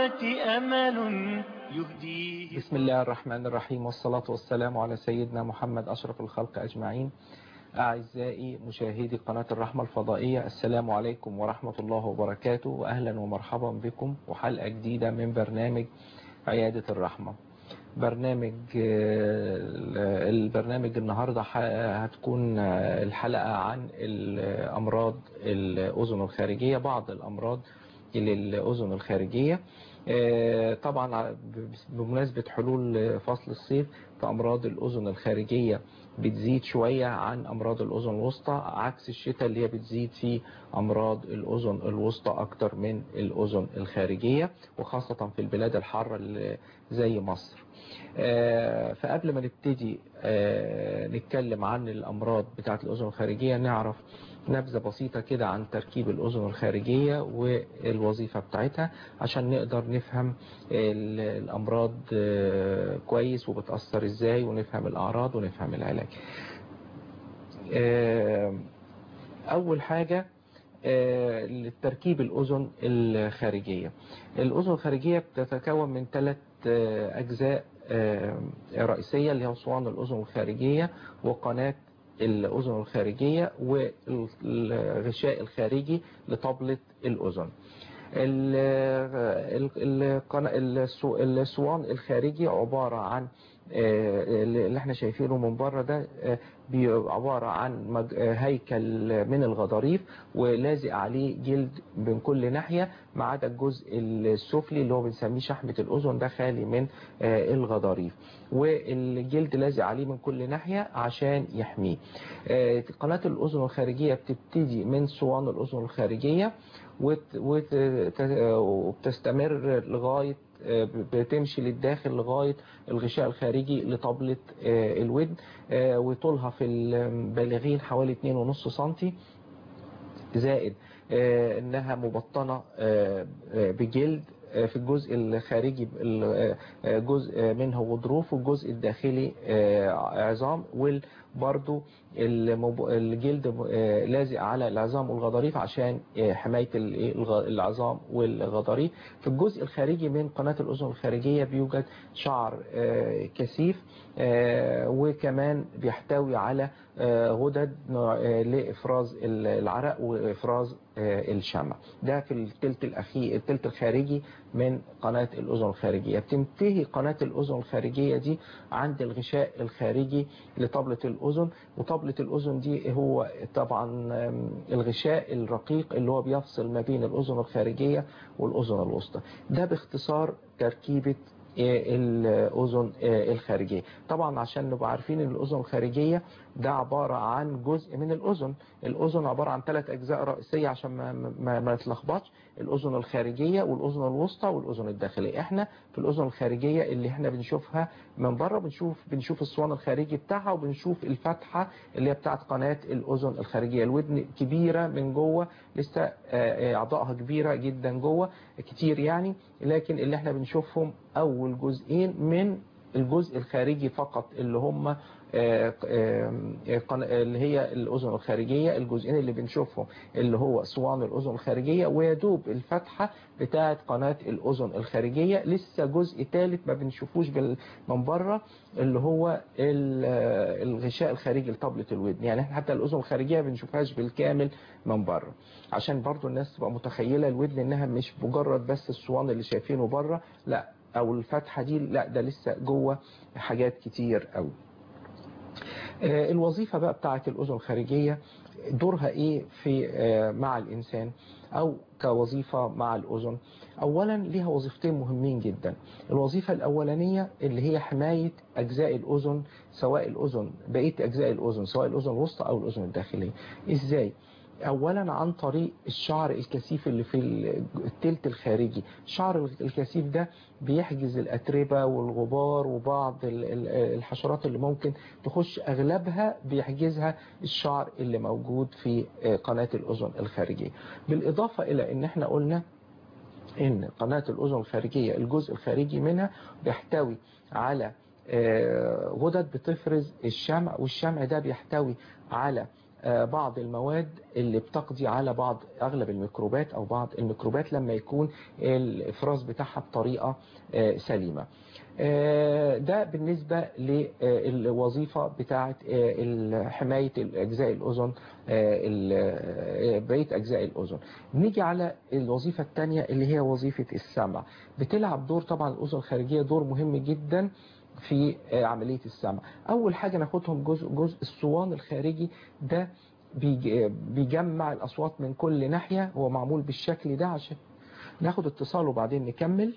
الأمة أمل يهديه بسم الله الرحمن الرحيم والصلاة والسلام على سيدنا محمد أشرف الخلق أجمعين أعزائي مشاهدي قناة الرحمة الفضائية السلام عليكم ورحمة الله وبركاته وأهلا ومرحبا بكم وحلقة جديدة من برنامج عيادة الرحمة برنامج البرنامج النهاردة هتكون الحلقة عن الأمراض الأذن الخارجية بعض الأمراض للأذن الخارجية طبعا بمناسبة حلول فصل الصيف فأمراض الأذن الخارجية بتزيد شوية عن أمراض الأذن الوسطى عكس الشتاء اللي هي بتزيد في أمراض الأذن الوسطى أكتر من الأذن الخارجية وخاصة في البلاد الحارة زي مصر فقبل ما نبتدي نتكلم عن الأمراض بتاعة الأذن الخارجية نعرف نبذة بسيطة كده عن تركيب الأذن الخارجية والوظيفة بتاعتها عشان نقدر نفهم الأمراض كويس وبتأثر ازاي ونفهم الأعراض ونفهم العلاج أول حاجة تركيب الأذن الخارجية الأذن الخارجية بتتكون من ثلاث أجزاء رئيسية اللي هي أسوان الأذن الخارجية وقناة الأذن الخارجية والغشاء الخارجي لطبلة الأذن الصوان الخارجي عبارة عن اللي احنا شايفينه من بره ده عبارة عن هيكل من الغضاريف ولازق عليه جلد من كل ناحية ما عدا الجزء السفلي اللي هو بنسميه شحمة الأذن ده خالي من الغضاريف والجلد لازق عليه من كل ناحية عشان يحميه قناة الأذن الخارجية بتبتدي من صوان الأذن الخارجية وبتستمر لغاية بتمشي للداخل لغاية الغشاء الخارجي لطبلة الودن وطولها في البالغين حوالي 2.5 سنتي زائد انها مبطنة بجلد في الجزء الخارجي جزء منه غضروف والجزء الداخلي عظام وبرضو الجلد لازق على العظام والغضاريف عشان حماية العظام والغضاريف في الجزء الخارجي من قناة الأذن الخارجية بيوجد شعر كثيف وكمان بيحتوي على غدد لإفراز العرق وإفراز الشمع ده في التلت الأخير التلت الخارجي من قناة الأذن الخارجية بتنتهي قناة الأذن الخارجية دي عند الغشاء الخارجي لطبلة الأذن وطبلة الأذن دي هو طبعا الغشاء الرقيق اللي هو بيفصل ما بين الأذن الخارجية والأذن الوسطى ده باختصار تركيبة الأذن الخارجية طبعا عشان نبقى عارفين ان الأذن الخارجية ده عبارة عن جزء من الأذن الأذن عبارة عن ثلاث أجزاء رئيسية عشان ما, ما, ما نتلخبطش الأذن الخارجية والأذن الوسطى والأذن الداخلية احنا في الأذن الخارجية اللي احنا بنشوفها من بره بنشوف بنشوف الصوان الخارجي بتاعها وبنشوف الفتحة اللي هي بتاعت قناة الأذن الخارجية الودن كبيرة من جوه لسه أعضائها كبيرة جدا جوه كتير يعني لكن اللي احنا بنشوفهم أول جزئين من الجزء الخارجي فقط اللي هم اللي هي الأذن الخارجية الجزئين اللي بنشوفهم اللي هو صوان الأذن الخارجية ويدوب الفتحة بتاعة قناة الأذن الخارجية لسه جزء ثالث ما بنشوفوش من بره اللي هو الغشاء الخارجي لطبلة الودن يعني احنا حتى الأذن الخارجية بنشوفهاش بالكامل من بره عشان برضو الناس تبقى متخيلة الودن انها مش مجرد بس الصوان اللي شايفينه بره لا او الفتحة دي لا ده لسه جوه حاجات كتير قوي الوظيفة بقى بتاعت الأذن الخارجية دورها ايه في مع الإنسان أو كوظيفة مع الأذن أولا ليها وظيفتين مهمين جدا الوظيفة الأولانية اللي هي حماية أجزاء الأذن سواء الأذن بقية أجزاء الأذن سواء الأذن الوسطى أو الأذن الداخلية إزاي؟ اولا عن طريق الشعر الكثيف اللي في التلت الخارجي الشعر الكثيف ده بيحجز الاتربه والغبار وبعض الحشرات اللي ممكن تخش اغلبها بيحجزها الشعر اللي موجود في قناه الاذن الخارجيه بالاضافه الى ان احنا قلنا ان قناه الاذن الخارجيه الجزء الخارجي منها بيحتوي على غدد بتفرز الشمع والشمع ده بيحتوي على آه، بعض المواد اللي بتقضي على بعض اغلب الميكروبات او بعض الميكروبات لما يكون الافراز بتاعها بطريقه آه، سليمه آه، ده بالنسبة للوظيفة بتاعة آه، حماية أجزاء الأذن آه، ال- آه، بقية أجزاء الأذن نيجي على الوظيفة الثانية اللي هي وظيفة السمع بتلعب دور طبعا الأذن الخارجية دور مهم جدا في آه، عملية السمع أول حاجة ناخدهم جزء جزء الصوان الخارجي ده بيج- بيجمع الأصوات من كل ناحية هو معمول بالشكل ده عشان ناخد اتصال وبعدين نكمل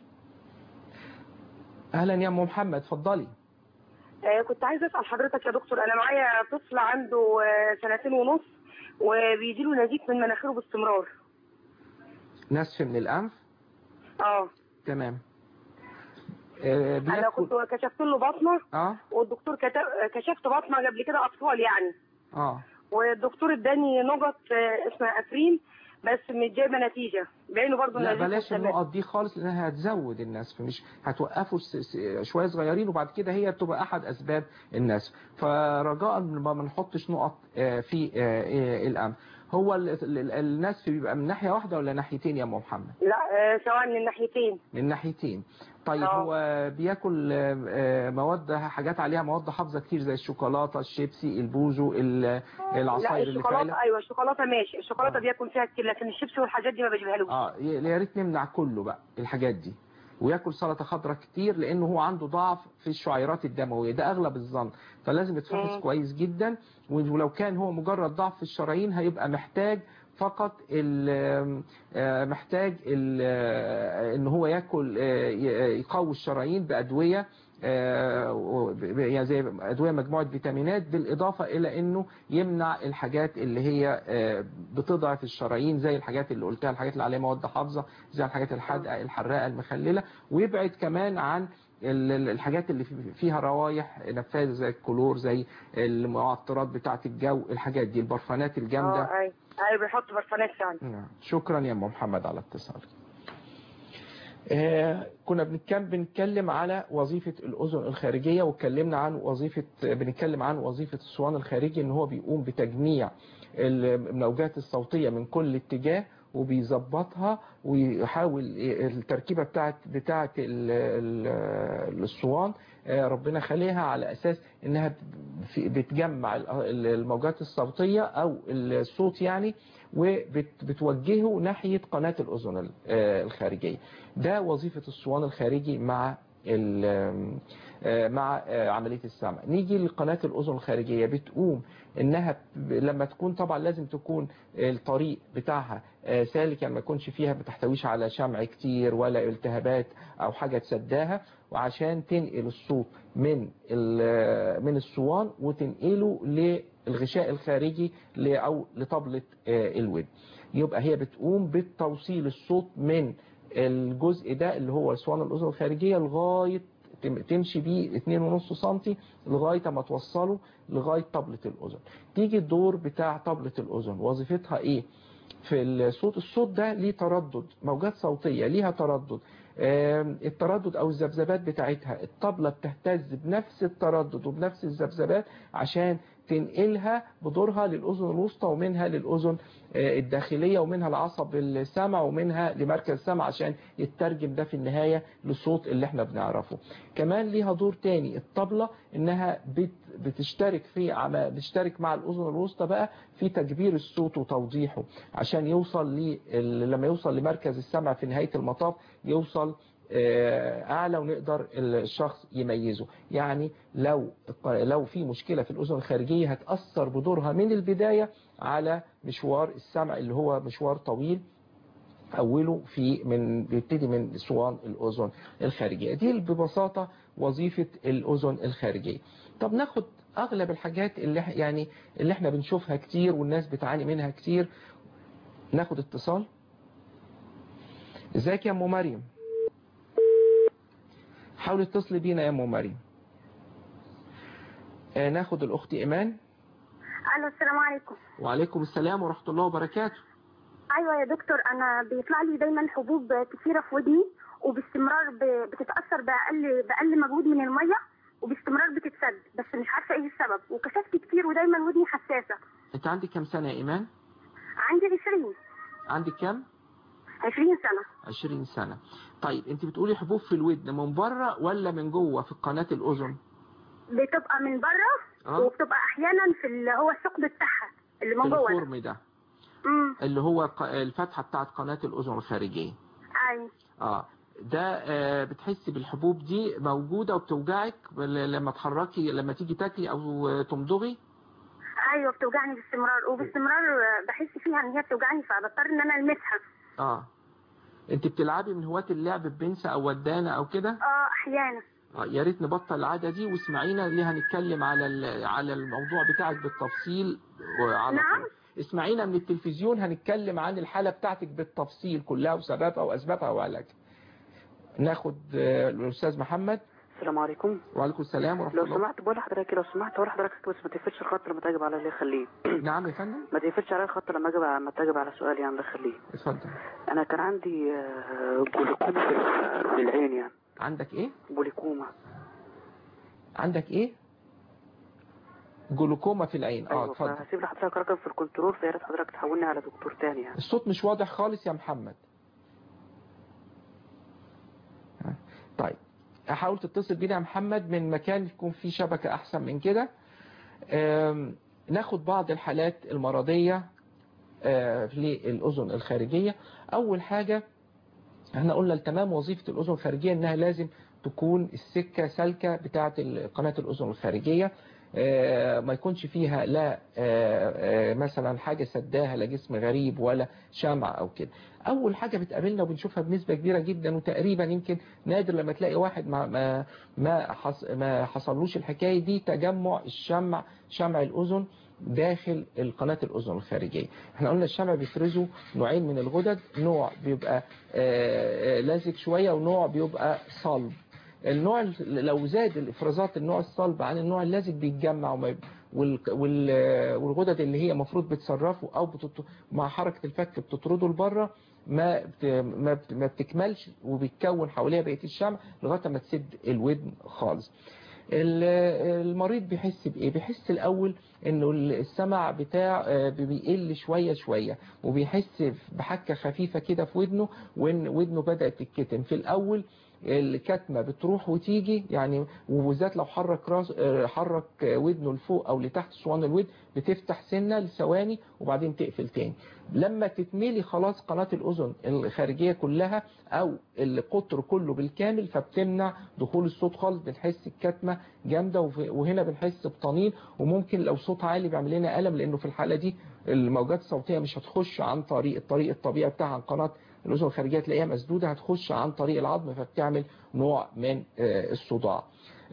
اهلا يا ام محمد اتفضلي آه، كنت عايزه اسال حضرتك يا دكتور انا معايا طفل عنده آه، سنتين ونص وبيجيله نزيف من مناخيره باستمرار نسف من الانف اه تمام آه، انا بياكل كنت كشفت له بطنه اه والدكتور كتب كشفت بطنه قبل كده اطفال يعني اه والدكتور اداني نقط آه، اسمها افرين بس مش جايبه نتيجه باينه برضه لا النزيف بلاش مستمر. النقط دي خالص لانها هتزود النسف مش هتوقفه س- س- شويه صغيرين وبعد كده هي تبقى احد اسباب النسف فرجاء ما نحطش نقط آه، في آه، آه، الانف هو ال- ال- النسف بيبقى من ناحيه واحده ولا ناحيتين يا ام محمد لا آه، سواء من الناحيتين من ناحيتين طيب آه. هو بياكل آه، آه، مواد حاجات عليها مواد حافظه كتير زي الشوكولاته الشيبسي البوزو ال- لا العصاير اللي الشوكولاته فيها ايوه الشوكولاته ماشي الشوكولاته آه. بياكل فيها كتير لكن الشيبسي والحاجات دي ما بجيبها له اه ي- يا ريت نمنع كله بقى الحاجات دي وياكل سلطه خضراء كتير لانه هو عنده ضعف في الشعيرات الدمويه ده اغلب الظن فلازم يتفحص مم. كويس جدا ولو كان هو مجرد ضعف في الشرايين هيبقى محتاج فقط ال- آه، محتاج ال- آه، ان هو ياكل آه، ي- يقوي الشرايين بادويه آه، و- ب- يعني زي ادويه مجموعه فيتامينات بالاضافه الى انه يمنع الحاجات اللي هي آه، بتضعف الشرايين زي الحاجات اللي قلتها الحاجات اللي عليها مواد حافظه زي الحاجات الحادقه الحراقه المخلله ويبعد كمان عن ال- ال- الحاجات اللي في- فيها روايح نفاذه زي الكلور زي المعطرات بتاعه الجو الحاجات دي البرفانات الجامده اه ايوه ايوه بيحط برفانات فعلا نعم. شكرا يا ام محمد على اتصالك آه كنا بنتكلم بنتكلم على وظيفة الأذن الخارجية واتكلمنا عن وظيفة بنتكلم عن وظيفة الصوان الخارجي ان هو بيقوم بتجميع الموجات الصوتية من كل اتجاه وبيظبطها ويحاول التركيبة بتاعت بتاعت ال- ال- الصوان آه، ربنا خليها على أساس إنها في- بتجمع ال- الموجات الصوتية أو الصوت يعني وبتوجهه ناحية قناة الأذن ال- آه، الخارجية ده وظيفة الصوان الخارجي مع ال- آه، مع آه، عملية السمع نيجي لقناة الأذن الخارجية بتقوم إنها ب- لما تكون طبعا لازم تكون الطريق بتاعها آه، سالك يعني ما يكونش فيها ما تحتويش على شمع كتير ولا التهابات أو حاجة تسداها وعشان تنقل الصوت من ال- من الصوان وتنقله للغشاء الخارجي ل- أو لطبلة آه، الودن يبقى هي بتقوم بتوصيل الصوت من الجزء ده اللي هو اسوان الاذن الخارجيه لغايه تم- تمشي بيه 2.5 سم لغايه ما توصله لغايه طبله الاذن تيجي الدور بتاع طبله الاذن وظيفتها ايه في الصوت الصوت ده ليه تردد موجات صوتيه ليها تردد آم، التردد او الذبذبات بتاعتها الطبلة بتهتز بنفس التردد وبنفس الذبذبات عشان تنقلها بدورها للأذن الوسطى ومنها للأذن آه، الداخلية ومنها لعصب السمع ومنها لمركز السمع عشان يترجم ده في النهاية للصوت اللي احنا بنعرفه كمان ليها دور تاني الطبلة انها بت بتشترك في عم- بتشترك مع الأذن الوسطى بقى في تكبير الصوت وتوضيحه عشان يوصل ل لما يوصل لمركز السمع في نهاية المطاف يوصل آه، اعلى ونقدر الشخص يميزه يعني لو لو في مشكلة في الأذن الخارجية هتأثر بدورها من البداية على مشوار السمع اللي هو مشوار طويل أوله في من بيبتدي من صوان الأذن الخارجية دي ببساطة وظيفة الأذن الخارجية طب ناخد أغلب الحاجات اللي إح- يعني اللي احنا بنشوفها كتير والناس بتعاني منها كتير ناخد اتصال ازيك يا ام مريم حاولي اتصلي بينا يا ام مريم آه، ناخد الاخت ايمان الو السلام عليكم وعليكم السلام ورحمة الله وبركاته ايوه يا دكتور انا بيطلع لي دايما حبوب كتيره في ودني وباستمرار ب- بتتاثر باقل باقل مجهود من الميه وباستمرار بتتسد بس مش عارفه ايه السبب وكشفت كتير ودايما ودني حساسه انت عندك كام سنة يا ايمان عندي 20 عندك كام 20 سنة 20 سنة طيب انت بتقولي حبوب في الودن من بره ولا من جوه في قناة الاذن بتبقى من بره اه وبتبقى احيانا في اللي هو الثقب بتاعها اللي في من جوه ده. الفورم ده امم اللي هو ق- الفتحة بتاعت قناة الاذن الخارجية ايوه اه ده آه بتحسي بالحبوب دي موجودة وبتوجعك ل- لما تحركي لما تيجي تاكلي او آه، تمضغي ايوه بتوجعني باستمرار وباستمرار بحس فيها ان هي بتوجعني فبضطر ان انا المسها اه انت بتلعبي من هواة اللعب ببنسة او ودانة او كده اه احيانا آه، يا ريت نبطل العادة دي واسمعينا اللي هنتكلم على ال- على الموضوع بتاعك بالتفصيل وعلى نعم. طول. اسمعينا من التلفزيون هنتكلم عن الحالة بتاعتك بالتفصيل كلها وسببها واسبابها وعلاجها ناخد آه، الاستاذ محمد السلام عليكم وعليكم السلام ورحمة لو الله سمحت بقول لحضرتك كده، لو سمحت اقول لحضرتك بس ما تقفلش الخط لما تجب على اللي يخليه نعم يا فندم ما تقفلش على الخط لما اجب لما تجب على سؤالي يعني الله يخليه اتفضل انا كان عندي آه، جلوكوما في- في العين يعني عندك ايه جلوكوما عندك ايه جلوكوما في العين اه ايوه اتفضل فهسيب لحضرتك رقم في الكنترول فيا ريت حضرتك تحولني على دكتور تاني يعني الصوت مش واضح خالص يا محمد ها. طيب حاول تتصل بينا يا محمد من مكان يكون فيه شبكة أحسن من كده آم، ناخد بعض الحالات المرضية آه، للأذن الخارجية أول حاجة احنا قلنا لتمام وظيفة الأذن الخارجية إنها لازم تكون السكة سالكة بتاعة قناة الأذن الخارجية آه، ما يكونش فيها لا آه، آه، مثلا حاجة سداها لا جسم غريب ولا شمع أو كده أول حاجة بتقابلنا وبنشوفها بنسبة كبيرة جدا وتقريبا يمكن نادر لما تلاقي واحد ما ما ما, حص ما حصلوش الحكاية دي تجمع الشمع شمع الأذن داخل القناة الأذن الخارجية احنا قلنا الشمع بيفرزوا نوعين من الغدد نوع بيبقى آه، آه، لازق شوية ونوع بيبقى صلب النوع ال- لو زاد الافرازات النوع الصلب عن النوع اللازق بيتجمع وما يب- وال- وال- والغدد اللي هي المفروض بتصرفه او بتط... مع حركة الفك بتطرده لبره ما بت... ما, بت... ما بتكملش وبيتكون حواليها بقية الشمع لغاية ما تسد الودن خالص ال- المريض بيحس بايه بيحس الاول انه السمع بتاع آه، بيقل شوية شوية وبيحس بحكة خفيفة كده في ودنه وان ودنه بدأت تتكتم في الاول الكتمة بتروح وتيجي يعني وبالذات لو حرك راس آه، حرك ودنه لفوق او لتحت اسوان الودن بتفتح سنة لثواني وبعدين تقفل تاني لما تتملي خلاص قناة الاذن الخارجية كلها او القطر كله بالكامل فبتمنع دخول الصوت خالص بنحس الكتمة جامدة وف- وهنا بنحس بطنين وممكن لو صوت عالي بيعمل لنا ألم لأنه في الحالة دي الموجات الصوتية مش هتخش عن طريق الطريق الطبيعي بتاعها عن قناة الأذن الخارجية تلاقيها مسدودة هتخش عن طريق العظم فبتعمل نوع من آه، الصداع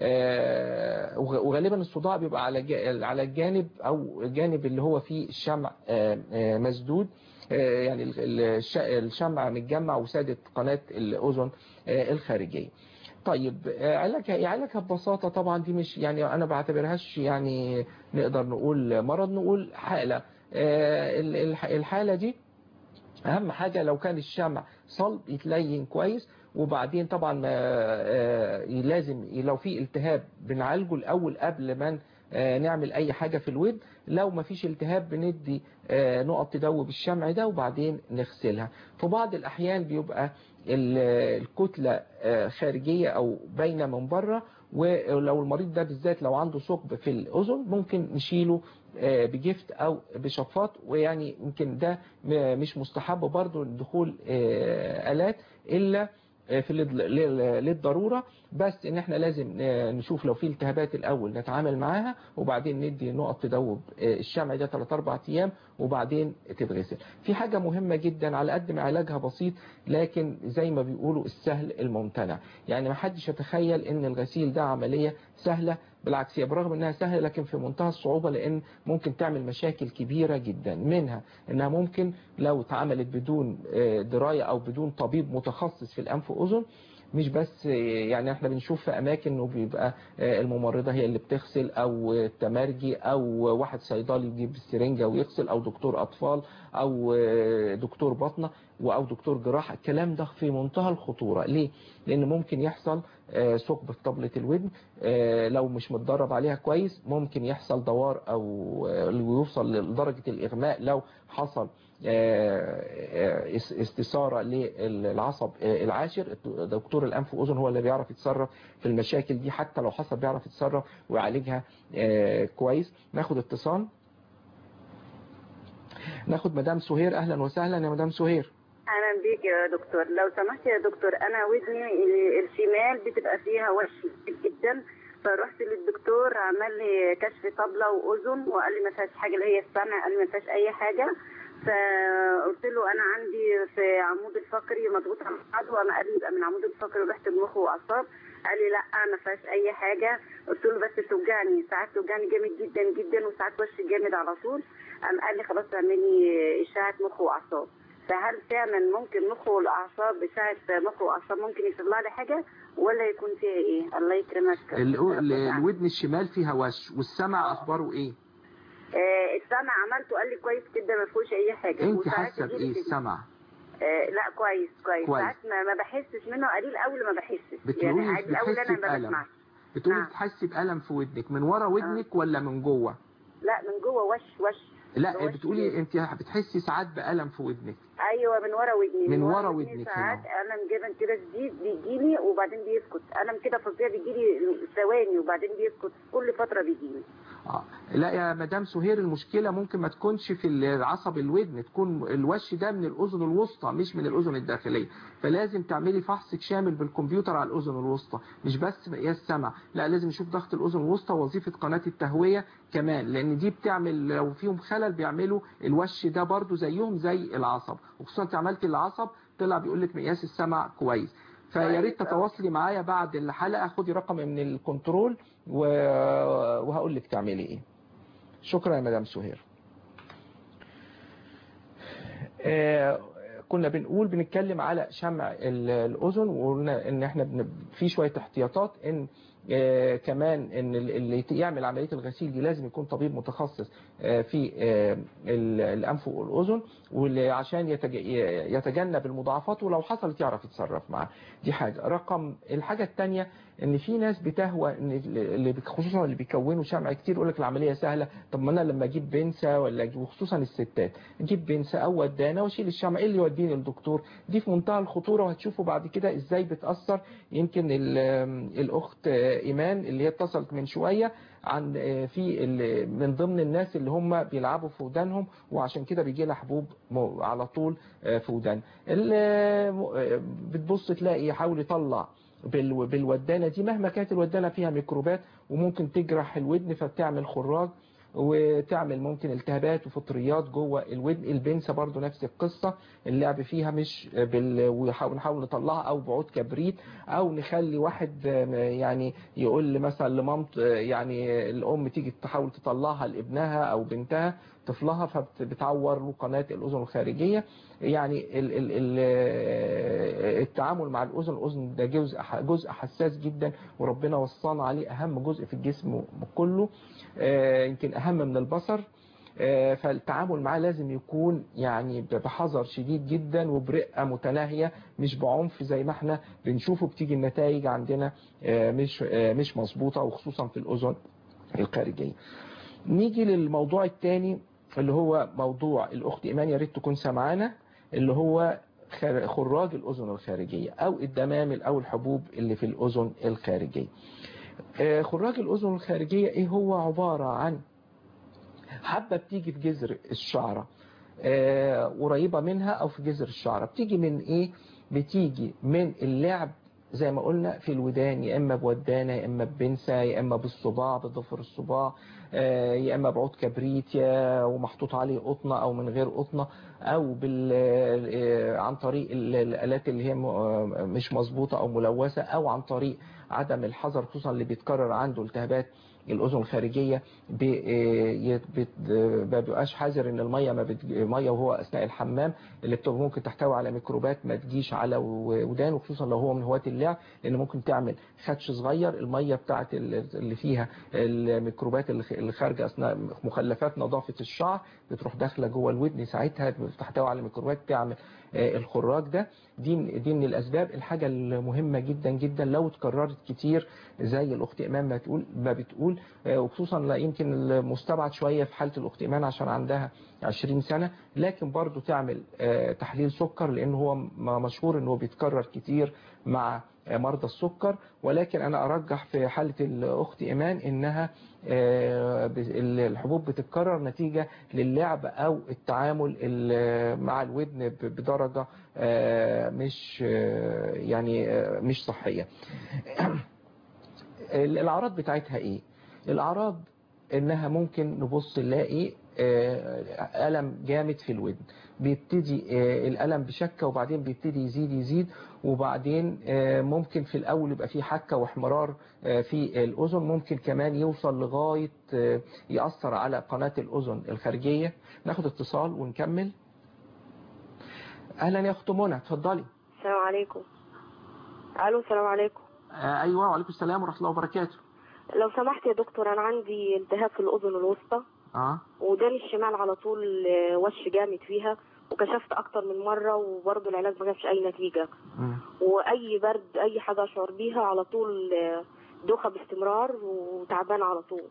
آه، وغ- وغالبا الصداع بيبقى على جا- على الجانب او الجانب اللي هو فيه الشمع آه، آه، مسدود آه، يعني ال- ال- الش- الشمع متجمع وسادت قناة الأذن آه، الخارجية طيب آه، علاجها علاجها ببساطة طبعا دي مش يعني أنا بعتبرهاش يعني نقدر نقول مرض نقول حالة آه، ال- الح- الحالة دي اهم حاجة لو كان الشمع صلب يتلين كويس وبعدين طبعا ما آه، لازم لو في التهاب بنعالجه الاول قبل ما آه، نعمل اي حاجة في الود لو ما فيش التهاب بندي آه، نقط تدوب الشمع ده وبعدين نغسلها في بعض الاحيان بيبقى ال- الكتلة آه، خارجية او باينة من بره ولو المريض ده بالذات لو عنده ثقب في الاذن ممكن نشيله آه، بجفت او بشفاط ويعني يمكن ده م- مش مستحب برضو دخول آه، آلات إلا آه، في لل- لل- للضرورة بس ان احنا لازم آه، نشوف لو في التهابات الاول نتعامل معاها وبعدين ندي نقط تدوب آه، الشمع ده 3 4 ايام وبعدين تتغسل في حاجة مهمة جدا على قد ما علاجها بسيط لكن زي ما بيقولوا السهل الممتنع يعني ما حدش يتخيل ان الغسيل ده عملية سهلة بالعكس هي برغم انها سهلة لكن في منتهى الصعوبة لان ممكن تعمل مشاكل كبيرة جدا منها انها ممكن لو اتعملت بدون آه، دراية او بدون طبيب متخصص في الانف واذن مش بس آه، يعني احنا بنشوف في اماكن انه بيبقى آه، الممرضة هي اللي بتغسل او التمرجي او واحد صيدلي يجيب السرنجة ويغسل او دكتور اطفال او آه، دكتور بطنة او دكتور جراحه الكلام ده في منتهى الخطوره ليه لان ممكن يحصل آه، ثقب في طبلة الودن آه، لو مش متدرب عليها كويس ممكن يحصل دوار او آه، يوصل لدرجة الاغماء لو حصل آه، آه، اس- استثارة للعصب آه، العاشر دكتور الانف واذن هو اللي بيعرف يتصرف في المشاكل دي حتى لو حصل بيعرف يتصرف ويعالجها آه، كويس ناخد اتصال ناخد مدام سهير اهلا وسهلا يا مدام سهير اهلا بيك يا دكتور لو سمحت يا دكتور انا ودني الشمال بتبقى فيها وش كتير جدا فرحت للدكتور عمل لي كشف طبله واذن وقال لي ما فيهاش حاجه اللي هي السمع قال لي ما فيهاش اي حاجه فقلت له انا عندي في عمود الفقري مضغوط على العضو انا قال لي يبقى من عمود الفقري ورحت المخ واعصاب قال لي لا ما فيهاش اي حاجه قلت له بس بتوجعني ساعات توجعني جامد جدا جدا وساعات وشي جامد على طول قام قال لي خلاص اعملي اشعه مخ واعصاب فهل فعلا ممكن مخ والاعصاب اشعه مخ واعصاب ممكن يطلع لي حاجه ولا يكون فيها ايه الله يكرمك ال- ال- الودن الشمال فيها وش والسمع اخباره ايه آه السمع عملته قال لي كويس كده ما فيهوش اي حاجه انت وساعات حاسه يجيلي بايه في- السمع آه لا كويس كويس, كويس. ساعات ما, ما بحسش منه قليل قوي ما بحسش بتقولي يعني عادي الاول بتحسي انا ما بألم. بسمعش بتقولي نعم. بتحسي بألم في ودنك من ورا ودنك ولا من جوه لا من جوه وش وش لا جوه بتقولي الشمال. انت بتحسي ساعات بألم في ودنك ايوه من ورا ودني من ورا ودنك ساعات هنا. الم جبن كده شديد بيجيلي وبعدين بيسكت الم كده فظيع بيجيلي ثواني وبعدين بيسكت كل فتره بيجيلي آه. لا يا مدام سهير المشكلة ممكن ما تكونش في العصب الودن تكون الوش ده من الأذن الوسطى مش من الأذن الداخلية فلازم تعملي فحص شامل بالكمبيوتر على الأذن الوسطى مش بس مقياس سمع لا لازم نشوف ضغط الأذن الوسطى ووظيفة قناة التهوية كمان لأن دي بتعمل لو فيهم خلل بيعملوا الوش ده برضو زيهم زي العصب وخصوصا انت عملتي العصب طلع بيقول لك مقياس السمع كويس فيا ريت كويس. تتواصلي معايا بعد الحلقة خدي رقم من الكنترول و... وهقول لك تعملي ايه شكرا يا مدام سهير آه، كنا بنقول بنتكلم على شمع ال- الأذن وقلنا ان احنا بن... في شوية احتياطات ان آه، كمان ان ال- اللي يعمل عملية الغسيل دي لازم يكون طبيب متخصص آه، في آه، ال- الأنف والأذن واللي عشان يتج... يتجنب المضاعفات ولو حصلت يعرف يتصرف معاها دي حاجة رقم الحاجة الثانية ان في ناس بتهوى ان اللي بي- خصوصا اللي بيكونوا شمع كتير يقول لك العملية سهلة طب ما انا لما اجيب بنسة ولا أجيب- وخصوصا الستات اجيب بنسة او ودانة واشيل الشمع ايه اللي يوديني للدكتور دي في منتهى الخطورة وهتشوفوا بعد كده ازاي بتأثر يمكن ال- الاخت ايمان اللي هي اتصلت من شوية عن في ال- من ضمن الناس اللي هم بيلعبوا في ودانهم وعشان كده بيجي لها حبوب م- على طول في ودان ال- بتبص تلاقي يحاول يطلع بال- بالودانة دي مهما كانت الودانة فيها ميكروبات وممكن تجرح الودن فبتعمل خراج وتعمل ممكن التهابات وفطريات جوه الودن البنسة برضو نفس القصة اللعب فيها مش بال... ونحاول نحاول نطلعها او بعود كبريت او نخلي واحد آم، يعني يقول مثلا لمامت يعني الام تيجي تحاول تطلعها لابنها او بنتها طفلها فبتعور له قناة الاذن الخارجية يعني ال... ال... ال... التعامل مع الاذن الاذن ده جزء جزء حساس جدا وربنا وصانا عليه اهم جزء في الجسم كله آه، يمكن اهم من البصر آه، فالتعامل معاه لازم يكون يعني بحذر شديد جدا وبرقة متناهية مش بعنف زي ما احنا بنشوفه بتيجي النتائج عندنا آه، مش آه، مش مظبوطة وخصوصا في الأذن الخارجية نيجي للموضوع الثاني اللي هو موضوع الأخت إيمان يا ريت تكون سمعانا اللي هو خر- خراج الأذن الخارجية أو الدمامل أو الحبوب اللي في الأذن الخارجية آه، خراج الأذن الخارجية إيه هو عبارة عن حبة بتيجي في جذر الشعرة آه، قريبة منها أو في جذر الشعرة بتيجي من إيه بتيجي من اللعب زي ما قلنا في الودان يا إما بودانة يا إما ببنسة يا إما بالصباع بضفر الصباع آه، يا إما بعود كبريت يا ومحطوط عليه قطنة أو من غير قطنة أو بال آه، عن طريق ال- الآلات اللي هي م- آه، مش مظبوطة أو ملوثة أو عن طريق عدم الحذر خصوصا اللي بيتكرر عنده التهابات الأذن الخارجية بي- بت- ما بيبقاش حذر ان الميه ما بت... ميه وهو اثناء الحمام اللي بتبقى ممكن تحتوي على ميكروبات ما تجيش على ودان وخصوصا لو هو من هواة اللعب لان ممكن تعمل خدش صغير الميه بتاعت ال- اللي فيها الميكروبات اللي خ- اللي خارجه اثناء مخلفات نظافه الشعر بتروح داخله جوه الودن ساعتها بتحتوي على ميكروبات تعمل آه، الخراج ده دي من دي من الاسباب الحاجه المهمه جدا جدا لو اتكررت كتير زي الاخت ايمان ما تقول ما بتقول آه، وخصوصا لا يمكن المستبعد شويه في حاله الاخت ايمان عشان عندها 20 سنه لكن برضو تعمل آه، تحليل سكر لان هو م- مشهور ان هو بيتكرر كتير مع آه، مرضى السكر ولكن انا ارجح في حاله الاخت ايمان انها آه، ب- الحبوب بتتكرر نتيجه للعب او التعامل ال- مع الودن ب- بدرجه آه، مش آه، يعني آه، مش صحيه الاعراض بتاعتها ايه الاعراض انها ممكن نبص نلاقي آه، الم جامد في الودن بيبتدي آه، الالم بشكه وبعدين بيبتدي يزيد يزيد وبعدين آه، ممكن في الاول يبقى في حكه واحمرار آه، في الاذن ممكن كمان يوصل لغايه آه، ياثر على قناه الاذن الخارجيه ناخد اتصال ونكمل اهلا يا اخت منى اتفضلي السلام عليكم الو السلام عليكم آه، ايوه وعليكم السلام ورحمه الله وبركاته لو سمحت يا دكتور انا عندي التهاب في الاذن الوسطى اه وداني الشمال على طول آه، وش جامد فيها وكشفت اكتر من مره وبرضه العلاج ما جابش اي نتيجه مم. واي برد اي حاجه اشعر بيها على طول آه، دوخه باستمرار وتعبان على طول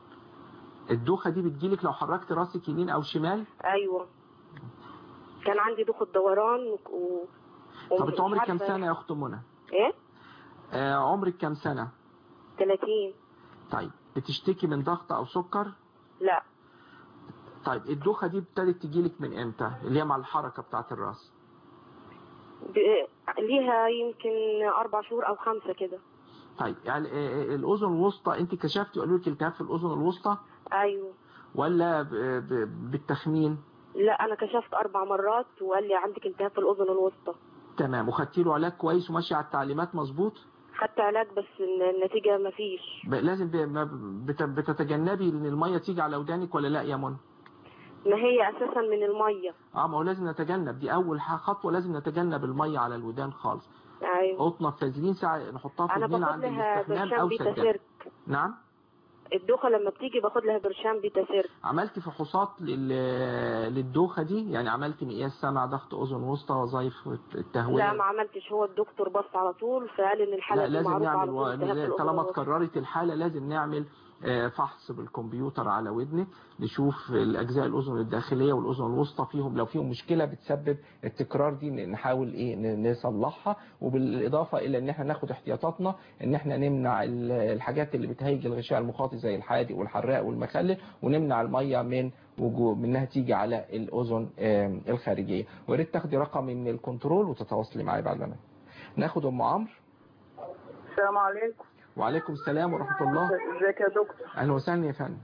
الدوخه دي بتجيلك لو حركت راسك يمين او شمال ايوه كان عندي دوخه دوران و... و... طب انت عمرك كام عارفة- سنه يا اخت منى ايه آه عمرك كام سنه 30 طيب بتشتكي من ضغط او سكر لا طيب الدوخه دي ابتدت تجيلك من امتى اللي هي مع الحركه بتاعه الراس ب... ليها يمكن اربع شهور او خمسه كده طيب يعني آه، آه، الاذن الوسطى انت كشفتي قالوا لك التهاب في الاذن الوسطى ايوه ولا ب- ب- بالتخمين لا انا كشفت اربع مرات وقال لي عندك التهاب في الاذن الوسطى تمام وخدتي له علاج كويس وماشي على التعليمات مظبوط خدت علاج بس الن- النتيجه ما فيش ب- لازم ب- ما بت- بتتجنبي ان الميه تيجي على ودانك ولا لا يا منى ما هي اساسا من الميه اه ما هو لازم نتجنب دي اول ح- خطوه لازم نتجنب الميه على الودان خالص ايوه قطنه فازلين ساعه نحطها في انا ودننا باخد عند لها الاستحمام برشام او بيتا سجاده سيرك نعم الدوخه لما بتيجي باخد لها برشام بيتا سيرك عملت فحوصات لل... للدوخه دي يعني عملت مقياس سمع ضغط اذن وسطى وظائف التهويه لا ما عملتش هو الدكتور بص على طول فقال ان الحاله لا دي لازم معروفه على نعمل طول و... التهاب في الأذن طالما الوسطى. اتكررت الحاله لازم نعمل آه، فحص بالكمبيوتر على ودنك نشوف الاجزاء الاذن الداخليه والاذن الوسطى فيهم لو فيهم مشكله بتسبب التكرار دي نحاول ايه ن- نصلحها وبالاضافه الى ان احنا ناخد احتياطاتنا ان احنا نمنع ال- الحاجات اللي بتهيج الغشاء المخاطي زي الحادق والحراق والمخلل ونمنع الميه من وجود منها تيجي على الاذن آم، الخارجيه ويا ريت تاخدي رقمي من الكنترول وتتواصلي معايا بعد ما ناخد ام عمرو السلام عليكم وعليكم السلام ورحمه الله ازيك يا دكتور اهلا وسهلا يا فندم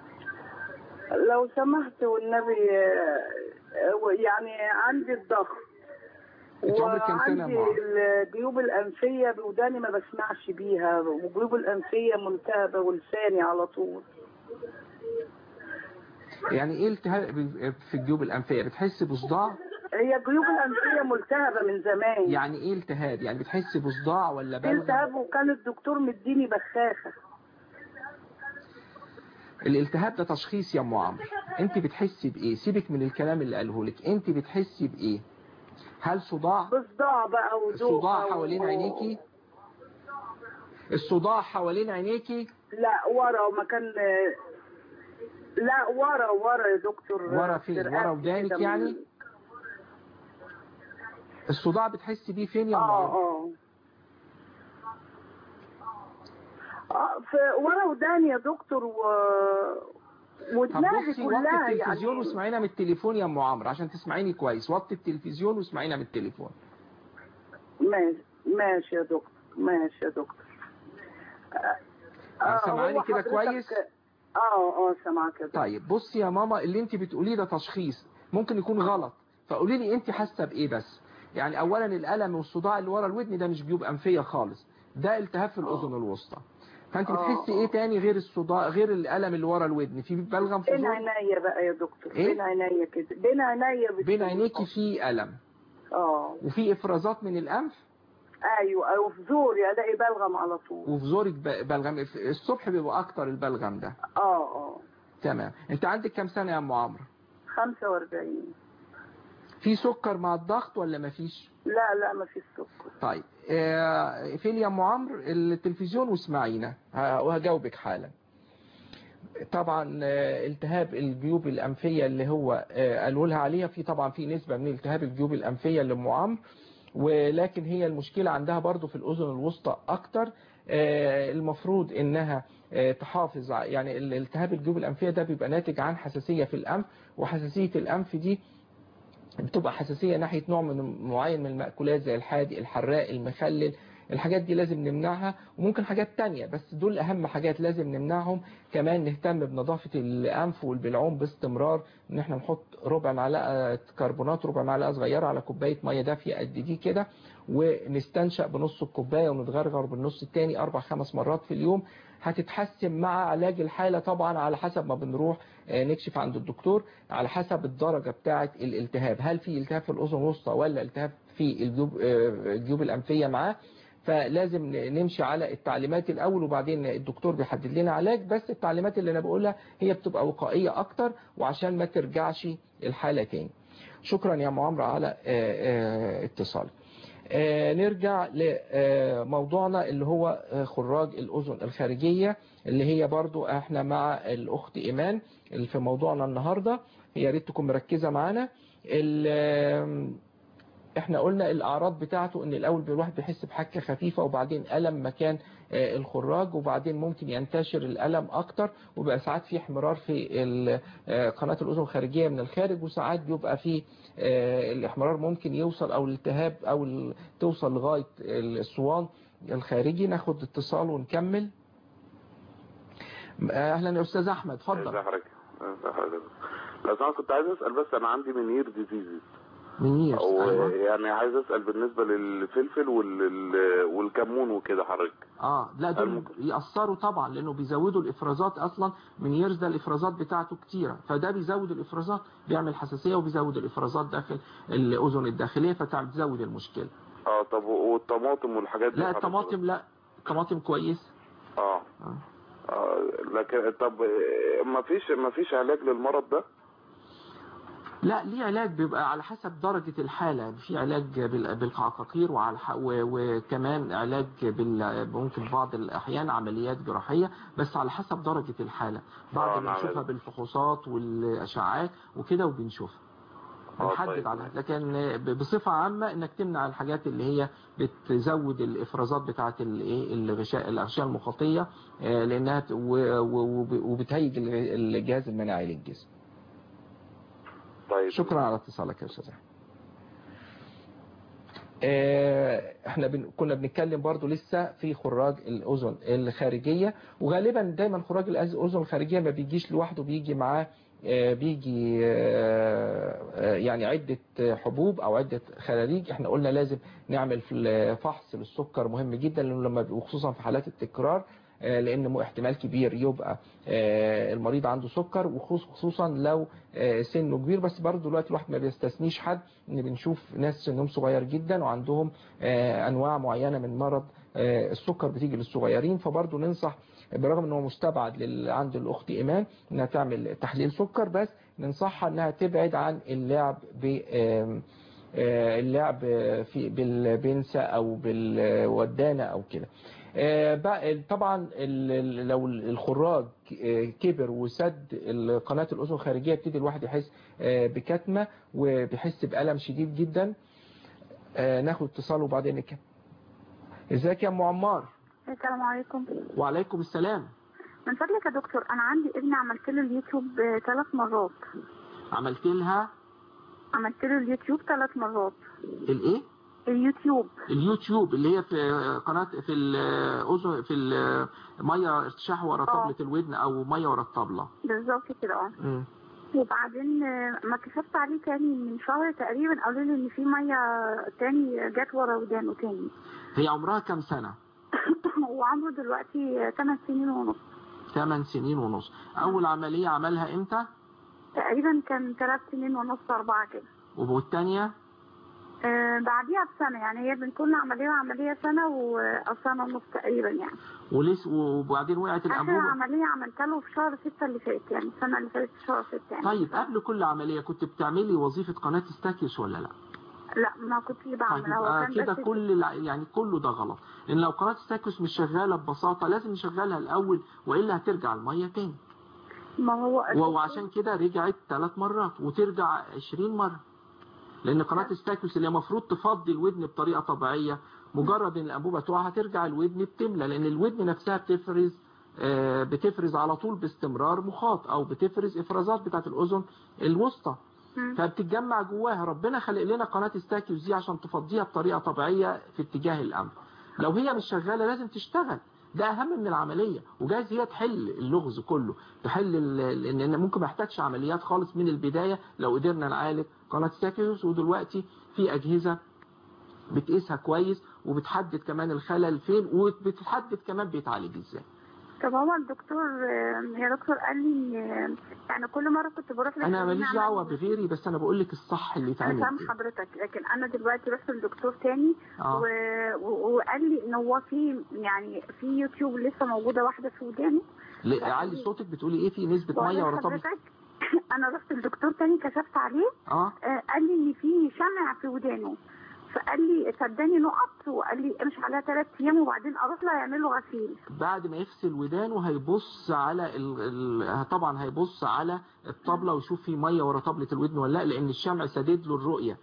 لو سمحت والنبي آه، آه، يعني عندي الضغط انت عمرك كام سنه يا وعندي ام عمرو الجيوب الأنفية بوداني ما بسمعش بيها والجيوب الأنفية ملتهبة ولساني على طول يعني ايه التهاب في الجيوب الانفيه بتحس بصداع هي الجيوب الأنفية ملتهبة من زمان يعني ايه التهاب يعني بتحس بصداع ولا في بلغم التهاب وكان الدكتور مديني بخاخة الالتهاب ده تشخيص يا ام عمرو انت بتحسي بايه سيبك من الكلام اللي قاله لك انت بتحسي بايه هل صداع بصداع بقى ودوخة الصداع حوالين و- عينيكي الصداع حوالين عينيكي لا ورا مكان لا ورا ورا يا دكتور ورا فين؟ في ورا رقبتي ودانك كده من- يعني؟ الصداع بتحسي بيه فين يا ام اه عمرو اه اه في ورا وداني يا دكتور و طب ودماغي بصي وطي كلها التلفزيون يعني واسمعينا من التليفون يا ام عمرو عشان تسمعيني كويس وطي التلفزيون واسمعينا من التليفون ماشي ماشي يا دكتور ماشي يا دكتور آه، سامعاني هو كده حضرتك- كويس اه اه سامعك يا دكتور طيب بصي يا ماما اللي انت بتقوليه ده تشخيص ممكن يكون غلط فقولي لي انت حاسه بايه بس يعني اولا الالم والصداع اللي ورا الودن ده مش جيوب انفيه خالص ده التهاب في الاذن الوسطى فانت آه. بتحسي ايه تاني غير الصداع غير الالم اللي ورا الودن في بلغم في بين زور عينيا بقى يا دكتور إيه؟ بين عينيا كده بين عينيا بت- بين عينيكي في الم اه وفي افرازات من الانف ايوه ايوه في زوري الاقي بلغم على طول وفي زورك ب- بلغم الصبح بيبقى اكتر البلغم ده اه اه تمام انت عندك كام سنه يا ام عمرو 45 في سكر مع الضغط ولا مفيش لا لا ما فيش سكر طيب آه، فين يا ام عمرو التلفزيون واسمعينا ه- وهجاوبك حالا طبعا آه، التهاب الجيوب الانفيه اللي هو آه، قالوا لها عليها في طبعا في نسبه من التهاب الجيوب الانفيه لام عمرو ولكن هي المشكله عندها برضو في الاذن الوسطى اكتر آه، المفروض انها آه، تحافظ ع- يعني ال- التهاب الجيوب الانفيه ده بيبقى ناتج عن حساسيه في الانف وحساسيه الانف دي بتبقى حساسية ناحية نوع من معين من المأكولات زي الحادق الحراق المخلل الحاجات دي لازم نمنعها وممكن حاجات تانية بس دول أهم حاجات لازم نمنعهم كمان نهتم بنظافة الأنف والبلعوم باستمرار إن احنا نحط ربع معلقة كربونات ربع معلقة صغيرة على كوباية مية دافية قد دي كده ونستنشق بنص الكوباية ونتغرغر بالنص التاني أربع خمس مرات في اليوم هتتحسن مع علاج الحالة طبعا على حسب ما بنروح آه، نكشف عند الدكتور على حسب الدرجة بتاعة الالتهاب هل في التهاب في الأذن الوسطى ولا التهاب في الجيوب آه، الجيوب الأنفية معاه فلازم ن- نمشي على التعليمات الأول وبعدين الدكتور بيحدد لنا علاج بس التعليمات اللي أنا بقولها هي بتبقى وقائية أكتر وعشان ما ترجعش الحالة تاني شكرا يا معمر على آه، آه، اتصالك آه، نرجع لموضوعنا اللي هو آه، خراج الأذن الخارجية اللي هي برضو احنا مع الأخت إيمان اللي في موضوعنا النهاردة يا ريت تكون مركزة معانا ال- احنا قلنا الأعراض بتاعته ان الأول الواحد بيحس بحكة خفيفة وبعدين ألم مكان آه، الخراج وبعدين ممكن ينتشر الألم أكتر وبقى ساعات في احمرار في ال- آه، قناة الأذن الخارجية من الخارج وساعات بيبقى في آه، الاحمرار ممكن يوصل أو الالتهاب أو ال- توصل لغاية الصوان الخارجي ناخد اتصال ونكمل اهلا يا استاذ احمد اتفضل ازي حضرتك ازي حضرتك لو سمحت كنت عايز اسال بس انا عندي منير ديزيز منير او أيوة. يعني عايز اسال بالنسبه للفلفل وال... والكمون وكده حضرتك اه لا دول يأثروا طبعا لانه بيزودوا الافرازات اصلا من يرز ده الافرازات بتاعته كتيره فده بيزود الافرازات بيعمل حساسيه وبيزود الافرازات داخل الاذن الداخليه فتزود المشكله اه طب والطماطم والحاجات دي لا حضرتك؟ الطماطم لا الطماطم كويس اه آه، لكن طب ما فيش ما فيش علاج للمرض ده لا ليه علاج بيبقى على حسب درجة الحالة في علاج بال- بالعقاقير وعلى ح- و- وكمان علاج بال- ممكن في بعض الأحيان عمليات جراحية بس على حسب درجة الحالة بعض آه، بنشوفها نعم. بالفحوصات والأشعاعات وكده وبنشوفها آه، بنحدد طيب. عليها لكن ب- بصفة عامة انك تمنع الحاجات اللي هي بتزود الافرازات بتاعة الايه الغشاء الاغشاء المخاطية آه، لانها ت- و- و- وب- وبتهيج الغ- الجهاز المناعي للجسم طيب شكرا على اتصالك يا استاذ احمد آه، احنا بن... كنا بنتكلم برضو لسه في خراج الاذن الخارجيه وغالبا دايما خراج الأز- الاذن الخارجيه ما بيجيش لوحده بيجي معاه آه، بيجي آه، آه، يعني عدة حبوب أو عدة خلاليج احنا قلنا لازم نعمل في الفحص للسكر مهم جدا لأنه لما وخصوصا في حالات التكرار آه، لأن مو- احتمال كبير يبقى آه، المريض عنده سكر وخصوصا لو آه، سنه كبير بس برضه دلوقتي الواحد ما بيستثنيش حد ان بنشوف ناس سنهم صغير جدا وعندهم آه، انواع معينه من مرض آه، السكر بتيجي للصغيرين فبرضه ننصح برغم ان هو مستبعد لل- عند الاخت ايمان انها تعمل تحليل سكر بس ننصحها انها تبعد عن اللعب ب آم، آه، اللعب في بالبنسة او بالودانة او كده آه، بقى طبعا ال- ال- لو الخراج آه، كبر وسد ال- قناة الأذن الخارجية يبتدي الواحد يحس آه، بكتمة وبيحس بألم شديد جدا آه، ناخد اتصال وبعدين نكمل ازيك يا ام عمار السلام عليكم وعليكم السلام من فضلك يا دكتور انا عندي ابني عملت له اليوتيوب ثلاث مرات عملت لها عملت له اليوتيوب ثلاث مرات الايه اليوتيوب اليوتيوب اللي هي في قناة في الأذن في المية ارتشاح ورا طبلة الودن أو مية ورا الطبلة بالظبط كده اه مم. وبعدين آه، ما كشفت عليه تاني من شهر تقريبا قالوا لي ان في ميه تاني جت ورا ودانه تاني هي عمرها كام سنة؟ وعمره دلوقتي 8 سنين ونص 8 سنين ونص أول عملية عملها إمتى؟ تقريبا كان 3 سنين ونص أربعة كده والتانية آه بعديها بسنه يعني هي بين كل عمليه وعمليه سنه و... او سنه ونص تقريبا يعني ولس وبعدين وقعت اخر الانبوبه عمليه عملتها له في شهر 6 اللي فات يعني السنه اللي فاتت شهر 6 يعني طيب قبل كل عمليه كنت بتعملي وظيفه قناه ستاكيوس ولا لا لا ما كنتش طيب بعملها هو يبقى كان كده بس كل الع- يعني كله ده غلط لان لو قناه ستاكيوس مش شغاله ببساطه لازم نشغلها الاول والا هترجع الميه تاني ما هو وعشان كده رجعت ثلاث مرات وترجع 20 مرة لان قناة ستاكيوس اللي المفروض تفضي الودن بطريقة طبيعية مجرد ان الانبوبة تقع هترجع الودن بتملى لان الودن نفسها بتفرز آه، بتفرز على طول باستمرار مخاط او بتفرز افرازات بتاعت الاذن الوسطى فبتتجمع جواها ربنا خلق لنا قناة ستاكيوس دي عشان تفضيها بطريقة طبيعية في اتجاه الانف لو هي مش شغالة لازم تشتغل ده اهم من العملية وجايز هي تحل اللغز كله تحل ال- لان ممكن ما يحتاجش عمليات خالص من البداية لو قدرنا نعالج قناة ستاكيوس ودلوقتي في اجهزة بتقيسها كويس وبتحدد كمان الخلل فين وبتحدد كمان بيتعالج ازاي طب هو الدكتور آه، يا دكتور قال لي آه، يعني كل مره كنت بروح انا للحكومة ماليش أعمل- دعوة بغيري بس انا بقول لك الصح اللي انا يتعمل فاهم إيه. حضرتك لكن انا دلوقتي رحت لدكتور تاني آه. و... و... وقال لي ان هو في يعني في يوتيوب لسه موجوده واحده في وداني لا، علي صوتك بتقولي ايه في نسبة بقول مية ورا طبل لحضرتك انا رحت لدكتور تاني كشفت عليه اه آه، قال لي ان في شمع في ودانه فقال لي صدقني نقط وقال لي امشي عليها ثلاث ايام وبعدين اروح له يعمل له غسيل بعد ما يغسل ودانه هيبص على ال... ال... طبعا هيبص على الطبلة ويشوف في مية ورا طبلة الودن ولا لا لان الشمع سدد له الرؤية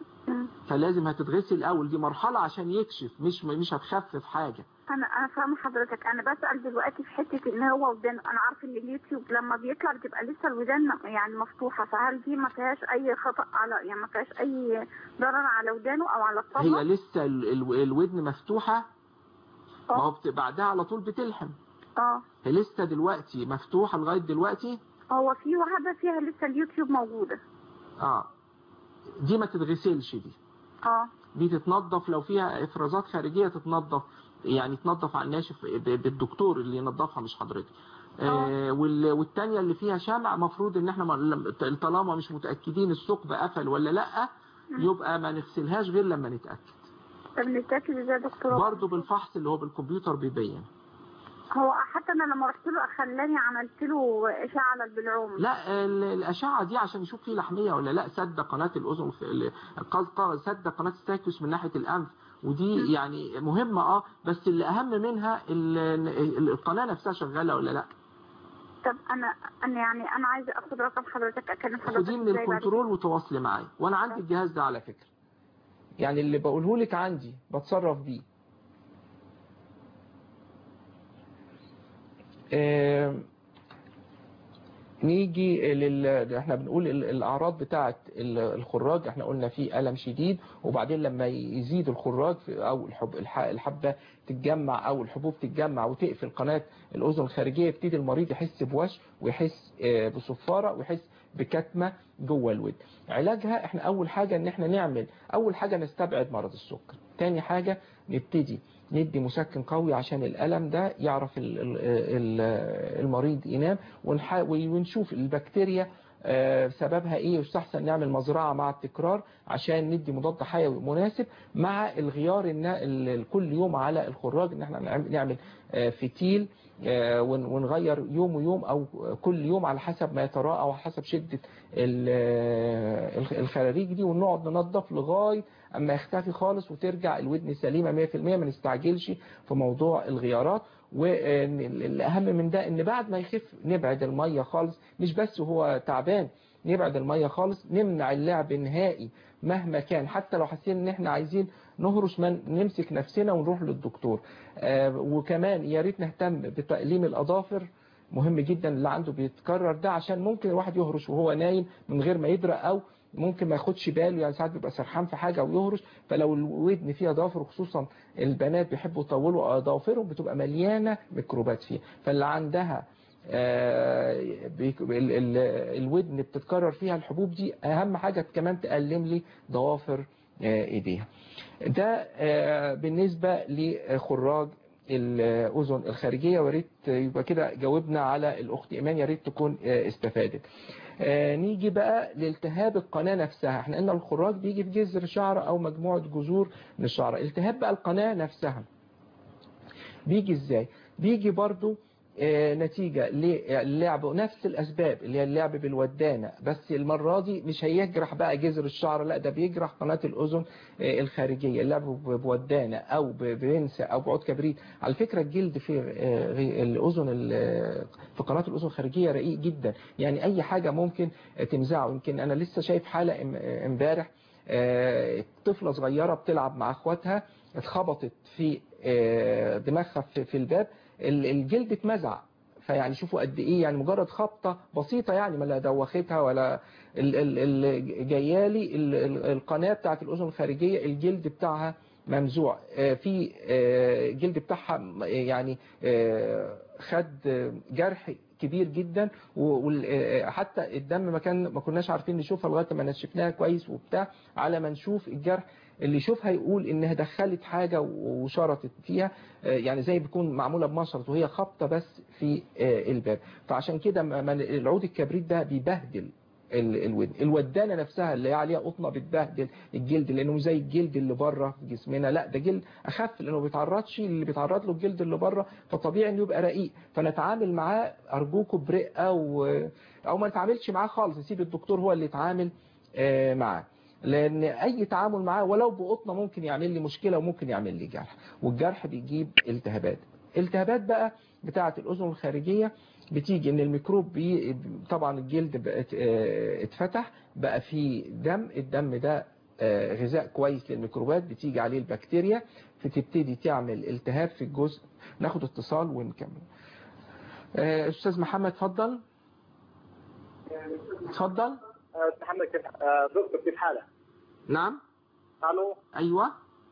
فلازم هتتغسل الاول دي مرحلة عشان يكشف مش مش هتخفف حاجة انا انا فاهمه حضرتك انا بسال دلوقتي في حته ان هو ودان انا عارفه ان اليوتيوب لما بيطلع بتبقى لسه الودان م- يعني مفتوحه فهل دي ما فيهاش اي خطا على يعني ما فيهاش اي ضرر على ودانه او على الطبله هي لسه ال... ال... الودن مفتوحة ما هو بت... بعدها على طول بتلحم اه هي لسه دلوقتي مفتوحة لغاية دلوقتي هو في واحده فيها لسه اليوتيوب موجوده اه دي ما تتغسلش دي اه دي تتنظف لو فيها افرازات خارجية تتنظف يعني تنظف على الناشف ب- بالدكتور اللي ينظفها مش حضرتك آه وال- والتانية اللي فيها شمع مفروض ان احنا ما- لم- طالما مش متأكدين الثقب قفل ولا لا يبقى ما نغسلهاش غير لما نتأكد طب نتاكد ازاي يا دكتور برضه بالفحص اللي هو بالكمبيوتر بيبين هو حتى انا لما رحت له خلاني عملت له اشعه على البلعوم لا ال- الأشعة دي عشان نشوف فيه لحمية ولا لا سد قناة الأذن في ال- قص- قص- سد قناة ستاكيوس من ناحية الأنف ودي يعني مهمة اه بس اللي أهم منها ال- ال- القناة نفسها شغالة ولا لا طب انا انا يعني انا عايزه اخد رقم حضرتك اكلم حضرتك خديه من ازاي بعد الكنترول وتواصلي معايا وانا عندي الجهاز ده على فكرة يعني اللي بقوله لك عندي بتصرف بيه آه، نيجي لل... احنا بنقول ال- الاعراض بتاعه ال- الخراج احنا قلنا في الم شديد وبعدين لما يزيد الخراج في- او الحب الح- الحبه تتجمع او الحبوب تتجمع وتقفل قناه الاذن الخارجيه يبتدي المريض يحس بوش ويحس آه، بصفاره ويحس بكتمه جوه الودن علاجها احنا اول حاجه ان احنا نعمل اول حاجه نستبعد مرض السكر تاني حاجه نبتدي ندي مسكن قوي عشان الألم ده يعرف ال- ال- ال- المريض ينام ونح- ونشوف البكتيريا آه، سببها ايه يستحسن نعمل مزرعة مع التكرار عشان ندي مضاد حيوي مناسب مع الغيار النا- ال- ال- كل يوم على الخراج ان احنا نعم- نعمل آه، فتيل آه، ون- ونغير يوم ويوم او كل يوم على حسب ما يتراءى او على حسب شدة ال- آه، الخراريج دي ونقعد ننظف لغاية اما يختفي خالص وترجع الودن سليمة 100% ما نستعجلش في موضوع الغيارات والاهم من ده ان بعد ما يخف نبعد المية خالص مش بس هو تعبان نبعد المية خالص نمنع اللعب نهائي مهما كان حتى لو حاسين ان احنا عايزين نهرش من نمسك نفسنا ونروح للدكتور آه وكمان يا ريت نهتم بتقليم الاظافر مهم جدا اللي عنده بيتكرر ده عشان ممكن الواحد يهرش وهو نايم من غير ما يدرى او ممكن ما ياخدش باله يعني ساعات بيبقى سرحان في حاجة ويهرش فلو الودن فيها ضوافر خصوصا البنات بيحبوا يطولوا ضوافرهم بتبقى مليانة ميكروبات فيها فاللي عندها آه، بيك- ال- ال- الودن بتتكرر فيها الحبوب دي اهم حاجة كمان تقلم لي ضوافر آه، ايديها ده آه، بالنسبة لخراج الأذن الخارجية وريت يبقى كده جاوبنا على الأخت إيمان يا ريت تكون آه، استفادت آه نيجي بقى لالتهاب القناة نفسها احنا قلنا الخراج بيجي في جذر شعر او مجموعة جذور من الشعر التهاب بقى القناة نفسها بيجي ازاي بيجي برضو آه، نتيجة للعب نفس الأسباب اللي هي اللعب بالودانة بس المرة دي مش هيجرح بقى جذر الشعر لا ده بيجرح قناة الأذن آه، الخارجية اللعب ب- بودانة أو ب- بنسة أو بعود كبريت على فكرة الجلد في آه، غي- الأذن ال- في قناة الأذن الخارجية رقيق جدا يعني أي حاجة ممكن تمزعه يمكن أنا لسه شايف حالة ام- امبارح آه، طفلة صغيرة بتلعب مع اخواتها اتخبطت في آه، دماغها في في الباب ال- الجلد اتمزع فيعني شوفوا قد ايه يعني مجرد خبطة بسيطة يعني ما لا دوختها ولا ال- ال- ال- جايالي ال- ال- القناة بتاعت الأذن الخارجية الجلد بتاعها ممزوع آه، في آه، الجلد بتاعها م- يعني آه، خد آه، جرح كبير جدا وحتى الدم ما كان ما كناش عارفين نشوفها لغايه ما نشفناها كويس وبتاع على ما نشوف الجرح اللي يشوفها يقول انها دخلت حاجه وشرطت فيها آه، يعني زي بيكون معموله بمشرط وهي خبطه بس في آه، الباب فعشان كده ما- ما- العود الكبريت ده بيبهدل ال- الودن الودانه نفسها اللي هي عليها قطنه بتبهدل الجلد لانه مش زي الجلد اللي بره في جسمنا لا ده جلد اخف لانه ما بيتعرضش اللي بيتعرض له الجلد اللي بره فطبيعي انه يبقى رقيق فنتعامل معاه ارجوكم برقه و... او ما نتعاملش معاه خالص نسيب الدكتور هو اللي يتعامل آه، معاه لان اي تعامل معاه ولو بقطنه ممكن يعمل لي مشكله وممكن يعمل لي جرح والجرح بيجيب التهابات التهابات بقى بتاعه الاذن الخارجيه بتيجي ان الميكروب بي طبعا الجلد بقت آه، اتفتح بقى فيه دم الدم ده آه، غذاء كويس للميكروبات بتيجي عليه البكتيريا فتبتدي تعمل التهاب في الجزء ناخد اتصال ونكمل آه، استاذ محمد اتفضل اتفضل محمد كيف آه، دكتور كيف حالك؟ نعم الو ايوه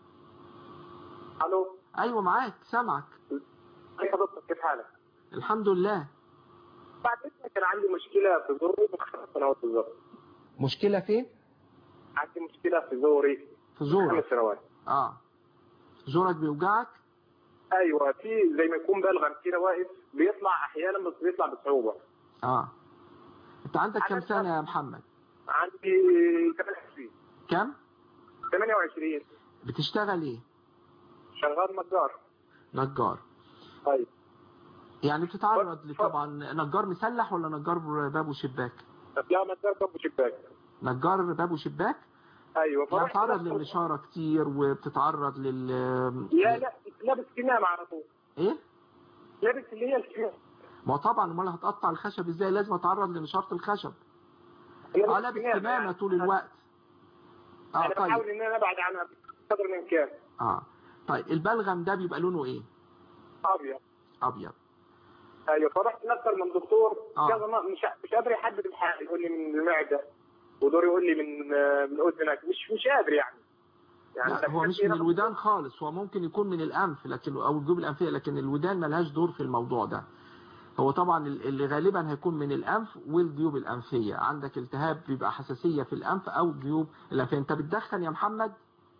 الو ايوه معاك سامعك كيف دكتور كيف حالك؟ الحمد لله بعد اذنك كان عندي مشكله في زوري من خمس سنوات بالظبط مشكله فين عندي مشكله في زوري في زورك خمس سنوات اه زورك بيوجعك ايوه في زي ما يكون بلغم كده واقف بيطلع احيانا بس بيطلع بصعوبه اه انت عندك كم سنه يا محمد عندي 28 كم 28 بتشتغل ايه شغال نجار نجار طيب يعني بتتعرض طبعا نجار مسلح ولا نجار باب وشباك لا نجار باب شباك نجار باب وشباك ايوه يعني فرحت بتتعرض نفس- للإشارة كتير وبتتعرض لل لا لا لابس كمام على طول ايه لابس اللي هي الكمام ما هو طبعا امال هتقطع الخشب ازاي لازم اتعرض لنشارة الخشب اه لابس كمامة طول الوقت اه انا طيب بحاول ان انا ابعد عنها قدر الامكان اه طيب البلغم ده بيبقى لونه ايه ابيض ابيض ايوه فرحت اكثر من دكتور آه. كذا مرة مش مش قادر يحدد الحاجه يقول لي من المعده ودور يقول لي من آه، من اذنك مش مش قادر يعني يعني لا هو لكن مش في من رقم- الودان خالص هو ممكن يكون من الأنف لكن أو الجيوب الأنفية لكن الودان ملهاش دور في الموضوع ده هو طبعا اللي غالبا هيكون من الأنف والجيوب الأنفية عندك التهاب بيبقى حساسية في الأنف أو الجيوب الأنفية أنت بتدخن يا محمد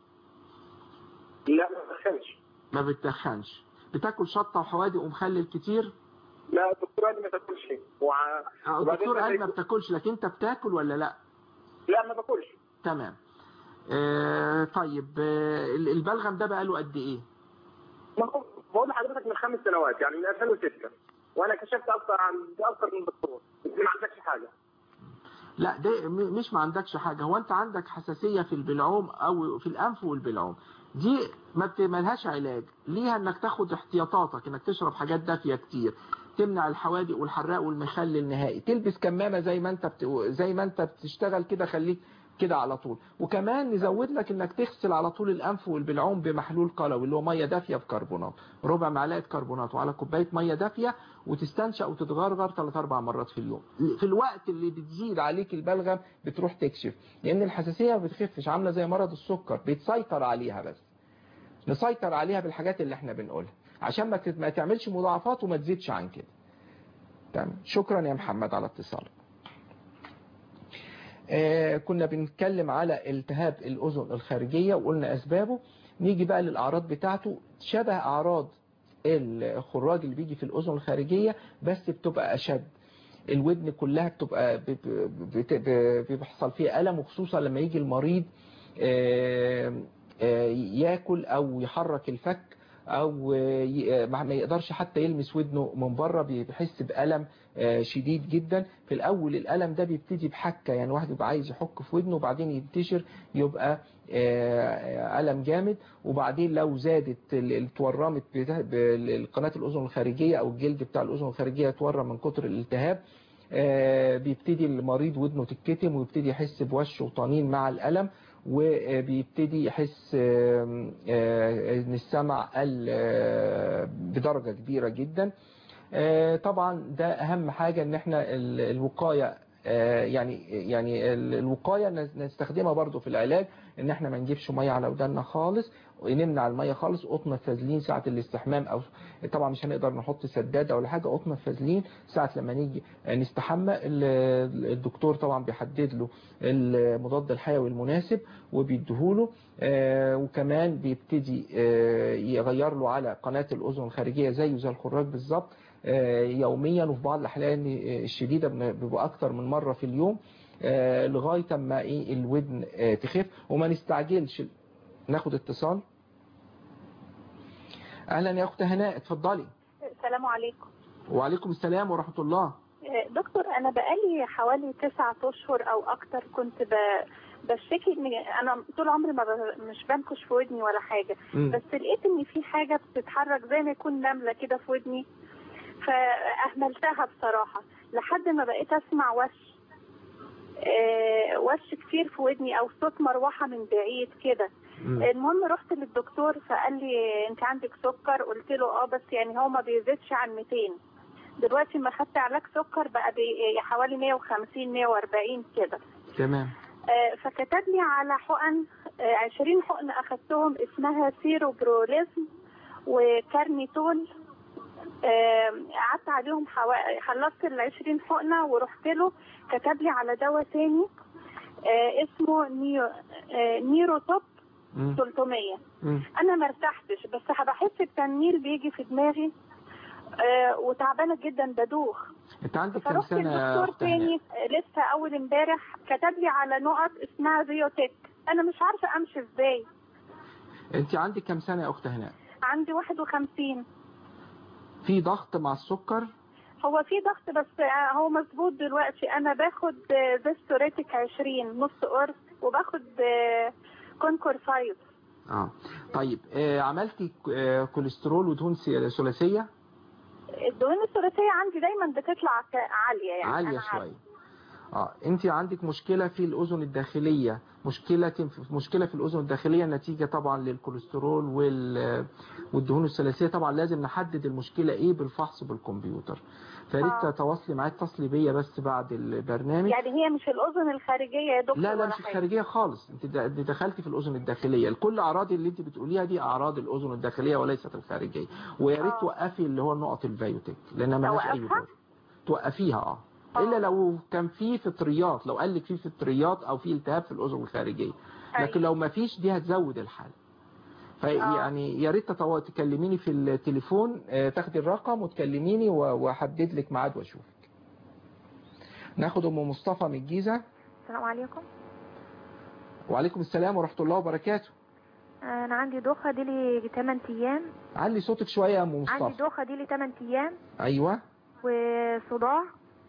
لا ما بدخنش ما بتدخنش بتاكل شطة وحوادق ومخلل كتير لا الدكتور قال لي ما تاكلش وع... آه، وبعدين الدكتور لما قال ما يكون- بتاكلش لكن أنت بتاكل ولا لا لا ما باكلش تمام آه طيب آه البلغم ده بقى له قد إيه ما هو بقول لحضرتك من خمس سنوات يعني من 2006 وانا كشفت اكثر عن اكثر من دكتور انت ما عندكش حاجه لا ده م- مش ما عندكش حاجة هو انت عندك حساسية في البلعوم او في الانف والبلعوم دي ما بت- ملهاش علاج ليها انك تاخد احتياطاتك انك تشرب حاجات دافية كتير تمنع الحوادق والحراق والمخلل النهائي تلبس كمامة زي ما انت بت... زي ما انت بتشتغل كده خليك كده على طول وكمان نزود لك انك تغسل على طول الانف والبلعوم بمحلول قلوي اللي هو ميه دافيه بكربونات ربع معلقه كربونات وعلى كوبايه ميه دافيه وتستنشق وتتغرغر ثلاث اربع مرات في اليوم في الوقت اللي بتزيد عليك البلغم بتروح تكشف لان الحساسيه ما بتخفش عامله زي مرض السكر بيتسيطر عليها بس نسيطر عليها بالحاجات اللي احنا بنقولها عشان ما تت- ما تعملش مضاعفات وما تزيدش عن كده تمام شكرا يا محمد على اتصالك آه كنا بنتكلم على التهاب الأذن الخارجية وقلنا أسبابه نيجي بقى للأعراض بتاعته شبه أعراض الخراج اللي بيجي في الأذن الخارجية بس بتبقى أشد الودن كلها بتبقى ب- ب- بت- ب- بيحصل فيها ألم وخصوصا لما يجي المريض آه، آه، ياكل أو يحرك الفك او ي- ما ما يقدرش حتى يلمس ودنه من بره بيحس بألم آه، شديد جدا في الاول الألم ده بيبتدي بحكة يعني واحد يبقى عايز يحك في ودنه وبعدين ينتشر يبقى آه، ألم جامد وبعدين لو زادت ال- اتورمت بتا- بال- قناة الأذن الخارجية أو الجلد بتاع الأذن الخارجية اتورم من كتر الالتهاب آه، بيبتدي المريض ودنه تتكتم ويبتدي يحس بوش وطنين مع الألم وبيبتدي يحس آم، آه، ان السمع قل آه، بدرجة كبيرة جدا آه، طبعا ده اهم حاجة ان احنا ال- الوقاية آه، يعني يعني ال- الوقاية نس- نستخدمها برضو في العلاج ان احنا ما نجيبش مية على ودنا خالص ونمنع المية خالص قطن الفازلين ساعة الاستحمام او طبعا مش هنقدر نحط سدادة ولا حاجة قطن الفازلين ساعة لما نيجي نستحمى ال- الدكتور طبعا بيحدد له المضاد الحيوي المناسب وبيديهوله آه، وكمان بيبتدي آه، يغير له على قناة الأذن الخارجية زيه زي الخراج بالظبط آه، يوميا وفي بعض الأحيان الشديدة بن- بيبقى أكتر من مرة في اليوم آه، لغاية ما إيه الودن آه، تخف وما نستعجلش ناخد اتصال أهلا يا أخت هناء اتفضلي السلام عليكم وعليكم السلام ورحمة الله آه، دكتور انا بقالي حوالي تسعة اشهر او اكتر كنت ب... بشتكي ان انا طول عمري ما ب... مش بنكش في ودني ولا حاجه مم. بس لقيت ان في حاجه بتتحرك زي ما يكون نمله كده في ودني فاهملتها بصراحه لحد ما بقيت اسمع وش آه، وش كتير في ودني او صوت مروحه من بعيد كده مم. المهم رحت للدكتور فقال لي انت عندك سكر قلت له اه بس يعني هو ما بيزيدش عن 200 دلوقتي ما خدت علاج سكر بقى بي- حوالي 150 140 كده تمام آه، فكتب لي على حقن آه، 20 حقن اخدتهم اسمها سيروبروليزم وكارنيتول آه، قعدت عليهم حوا... خلصت ال 20 حقنه ورحت له كتب لي على دواء تاني آه، اسمه نيو... آه، نيروتوب 300 انا ما ارتحتش بس بحس بتنميل بيجي في دماغي آه، وتعبانه جدا بدوخ انت عندك كام فرحت سنة يا لدكتور أخت هناء تاني آه، لسه اول امبارح كتب لي على نقط اسمها زيوتك انا مش عارفه امشي ازاي انت عندك كام سنة يا أخت هناء عندي 51 في ضغط مع السكر هو في ضغط بس آه، هو مظبوط دلوقتي انا باخد آه، فيستوريتك 20 نص قرص وباخد آه، كونكور 5 اه طيب آه عملتي آه كوليسترول ودهون سي- ثلاثية الدهون الثلاثيه عندي دايما بتطلع ك- عاليه يعني عالية أنا عارفة. شوية اه انت عندك مشكلة في الأذن الداخلية مشكلة مشكلة في الأذن الداخلية نتيجة طبعا للكوليسترول وال والدهون الثلاثية طبعا لازم نحدد المشكلة ايه بالفحص بالكمبيوتر فريت آه. تواصلي معايا اتصلي بيا بس بعد البرنامج يعني هي مش الاذن الخارجيه يا دكتور لا لا ولا مش حاجة. الخارجية خالص انت د- انت دخلتي في الأذن الداخلية كل أعراض اللي انت بتقوليها دي أعراض الأذن الداخلية وليست الخارجية ويا ريت آه. توقفي اللي هو النقط الفيوتك لأنها مالهاش أي أوقفها؟ دور توقفيها اه الا لو كان في فطريات لو قال لك في فطريات او في التهاب في الاذن الخارجيه لكن لو ما فيش دي هتزود الحاله فيعني يا ريت تتوا- تكلميني في التليفون آه، تاخدي الرقم وتكلميني و- واحدد لك ميعاد واشوفك ناخد ام مصطفى من الجيزه السلام عليكم وعليكم السلام ورحمه الله وبركاته انا عندي دوخه دي لي 8 ايام علي صوتك شويه يا ام عندي مصطفى دوخه دي لي 8 ايام ايوه وصداع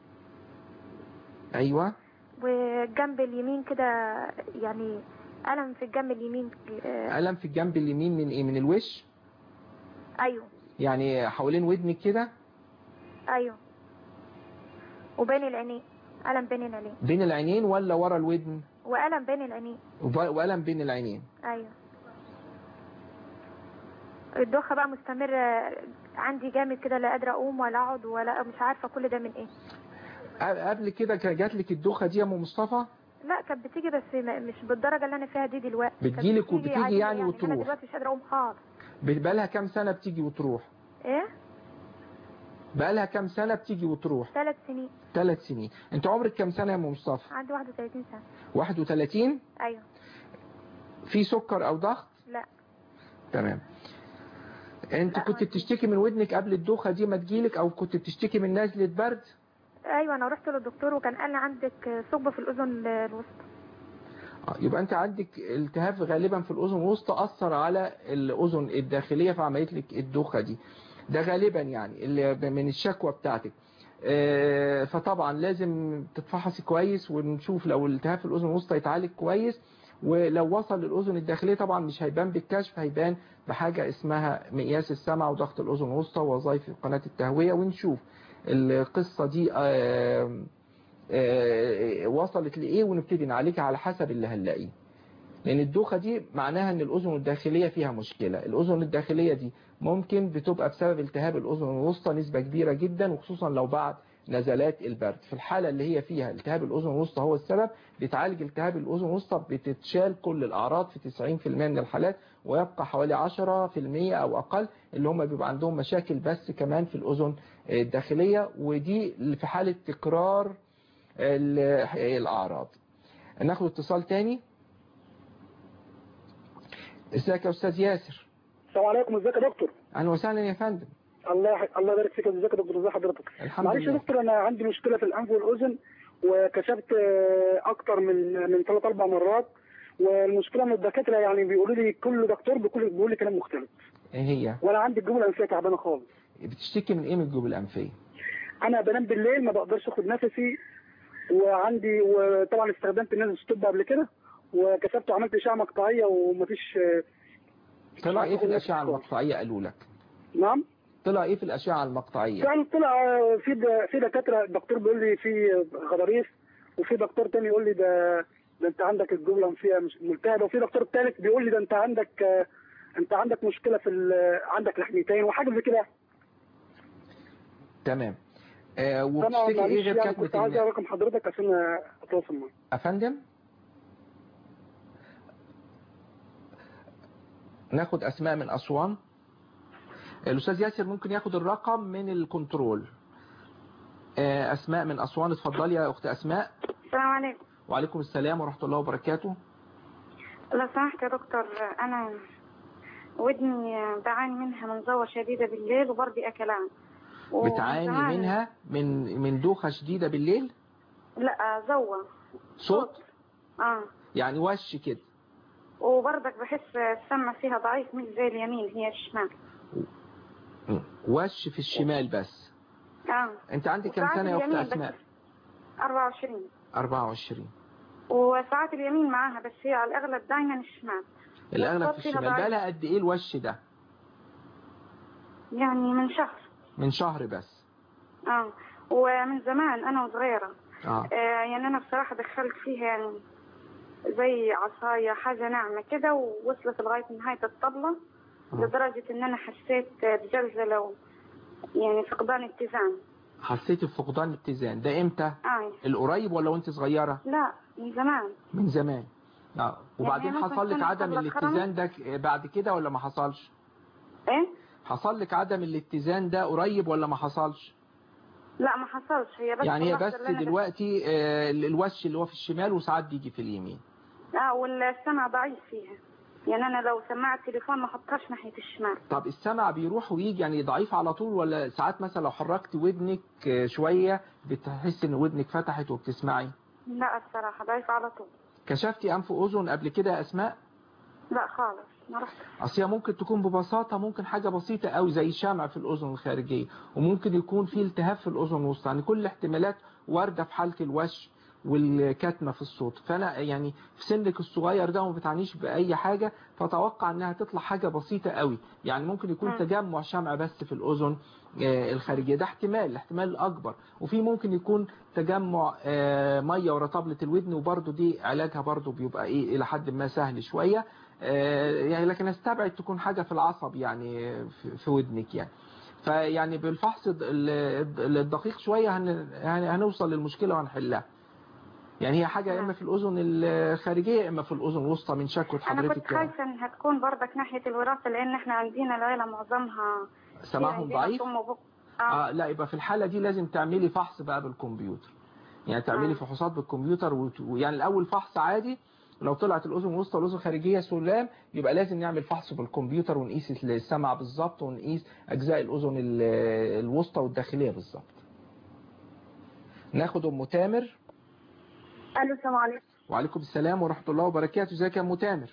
ايوه والجنب اليمين كده يعني الم في الجنب اليمين آه، الم في الجنب اليمين من ايه من الوش ايوه يعني حوالين ودنك كده ايوه وبين العينين الم بين العينين بين العينين ولا ورا الودن والم بين العينين وب- والم بين العينين ايوه الدوخه بقى مستمره عندي جامد كده لا قادره اقوم ولا اقعد ولا مش عارفه كل ده من ايه قبل كده كان جات لك الدوخه دي يا ام مصطفى لا كانت بتيجي بس م- مش بالدرجه اللي انا فيها دي دلوقتي كانت بتجيلك وبتيجي عادية يعني انا وتروح. دلوقتي مش قادره اقوم خالص بقالها كام سنه بتيجي وتروح ايه بقالها كام سنه بتيجي وتروح ثلاث سنين ثلاث سنين انت عمرك كام سنه يا ام مصطفى عندي 31 سنه 31 ايوه في سكر او ضغط لا تمام انت كنت بتشتكي من ودنك قبل الدوخه دي ما تجيلك او كنت بتشتكي من نزله برد ايوه انا رحت للدكتور وكان قال لي عندك ثقب في الاذن الوسطى آه، يبقى انت عندك التهاب غالبا في الاذن الوسطى اثر على الاذن الداخليه فعملت لك الدوخه دي ده غالبا يعني اللي من الشكوى بتاعتك آه، فطبعا لازم تتفحصي كويس ونشوف لو الالتهاب في الاذن الوسطى يتعالج كويس ولو وصل للاذن الداخليه طبعا مش هيبان بالكشف هيبان بحاجه اسمها مقياس السمع وضغط الاذن الوسطى ووظائف قناه التهويه ونشوف القصه دي آه، آه، وصلت لايه ونبتدي نعالجها على حسب اللي هنلاقيه لان الدوخه دي معناها ان الاذن الداخليه فيها مشكله الاذن الداخليه دي ممكن بتبقى بسبب التهاب الاذن الوسطى نسبه كبيره جدا وخصوصا لو بعد نزلات البرد في الحاله اللي هي فيها التهاب الاذن الوسطى هو السبب بتعالج التهاب الاذن الوسطى بتتشال كل الاعراض في 90% من الحالات ويبقى حوالي 10% او اقل اللي هم بيبقى عندهم مشاكل بس كمان في الاذن الداخليه ودي في حاله تكرار ال- الاعراض ناخد اتصال تاني ازيك يا استاذ ياسر السلام عليكم ازيك يا دكتور اهلا وسهلا يا فندم الله الله يبارك فيك ازيك يا دكتور ازي حضرتك الحمد معلش يا لله. دكتور انا عندي مشكله في الانف والاذن وكشفت آه، اكتر من من ثلاث اربع مرات والمشكله ان الدكاتره يعني بيقولوا لي كل دكتور بيقول بيقول لي كلام مختلف ايه هي وانا عندي الجمله الانفيه تعبانه خالص بتشتكي من ايه من الجيوب الانفيه انا بنام بالليل ما بقدرش اخد نفسي وعندي وطبعا استخدمت الناس ستوب قبل كده وكشفت وعملت اشعه مقطعيه ومفيش آه، طلع ايه في الاشعه المقطعيه قالوا لك نعم طلع ايه في الاشعه المقطعيه يعني طلع في د- في دكاتره الدكتور بيقول لي في غضاريف وفي دكتور تاني يقول لي ده ده انت عندك الجمله فيها مش ملتهبه وفي دكتور تالت بيقول لي ده انت عندك آه، انت عندك مشكله في ال- عندك لحمتين وحاجه زي كده تمام آه فانا وبتشتكي ايه معلش غير يعني كنت كتمه عايز الناس اعرف رقم حضرتك عشان اتواصل معاك افندم ناخد اسماء من اسوان الاستاذ ياسر ممكن ياخد الرقم من الكنترول آه، اسماء من اسوان اتفضلي يا اخت اسماء السلام عليكم وعليكم السلام ورحمه الله وبركاته لو سمحت يا دكتور انا ودني بعاني منها من زوة شديدة بالليل وبرضي أكلان ومن بتعاني زمان- منها من من دوخه شديده بالليل لا زوة صوت اه يعني وش كده وبرضك بحس السمع فيها ضعيف مش زي اليمين هي الشمال وش في الشمال بس اه انت عندك كام وساعات سنه يا اخت اليمين بس اسماء 24 24 وساعات اليمين معاها بس هي على الأغلب دايما الشمال الاغلب والصوت في فيها الشمال ضعيف. بقالها قد ايه الوش ده يعني من شهر من شهر بس اه ومن زمان أنا وصغيرة اه آه يعني أنا بصراحة دخلت فيها يعني زي عصاية حاجة ناعمة كده ووصلت لغاية نهاية الطبلة لدرجة إن أنا حسيت بزلزلة و- يعني فقدان اتزان حسيتي بفقدان الاتزان ده امتى آه القريب ولا وانت صغيره لا من زمان من زمان اه وبعدين ممكن حصل لك تكون عدم قبل الاتزان ده ك- بعد كده ولا ما حصلش إيه حصل لك عدم الاتزان ده قريب ولا ما حصلش لا ما حصلش هي بس يعني هي اللحظة بس اللي أنا دلوقتي آه، الوش اللي هو في الشمال وساعات بيجي في اليمين اه والسمع ضعيف فيها يعني انا لو سماعة تليفون ما احطهاش ناحية الشمال طب السمع بيروح ويجي يعني ضعيف على طول ولا ساعات مثلا لو حركت ودنك آه، شوية بتحس ان ودنك فتحت وبتسمعي لا الصراحة ضعيف على طول كشفتي انف واذن قبل كده يا اسماء لا خالص ما رحت اصل هي ممكن تكون ببساطة ممكن حاجة بسيطة قوي زي شمع في الأذن الخارجية وممكن يكون في التهاب في الأذن الوسطى يعني كل الاحتمالات واردة في حالة الوش والكتمة في الصوت فأنا يعني في سنك الصغير ده وما بتعنيش بأي حاجة فتوقع إنها تطلع حاجة بسيطة قوي يعني ممكن يكون مم. تجمع شمع بس في الأذن آه، الخارجية ده احتمال الاحتمال الأكبر وفي ممكن يكون تجمع آه، مية ورا طبلة الودن وبرضه دي علاجها برضه بيبقى إيه إلى حد ما سهل شوية آه، يعني لكن استبعد تكون حاجة في العصب يعني في- في ودنك يعني فيعني بالفحص الد- ال- الدقيق شوية هن- يعني هنوصل للمشكلة وهنحلها يعني هي حاجة يا إما في الأذن الخارجية يا إما في الأذن الوسطى من شكوى انا كنت حضرتك يعني. خايفة انها تكون برضك ناحية الوراثة لان احنا عندنا العيلة معظمها سماعهم عندنا ضعيف أم وأبو. آه لا يبقى في الحالة دي لازم تعملي فحص بقى بالكمبيوتر يعني تعملي فحوصات بالكمبيوتر وت- ويعني الأول فحص عادي لو طلعت الأذن الوسطى والأذن الخارجية سلام يبقى لازم نعمل فحص بالكمبيوتر ونقيس السمع بالظبط ونقيس أجزاء الأذن ال- الوسطى والداخلية بالظبط ناخد ام تامر الو السلام عليكم وعليكم السلام ورحمه الله وبركاته ازيك يا ام تامر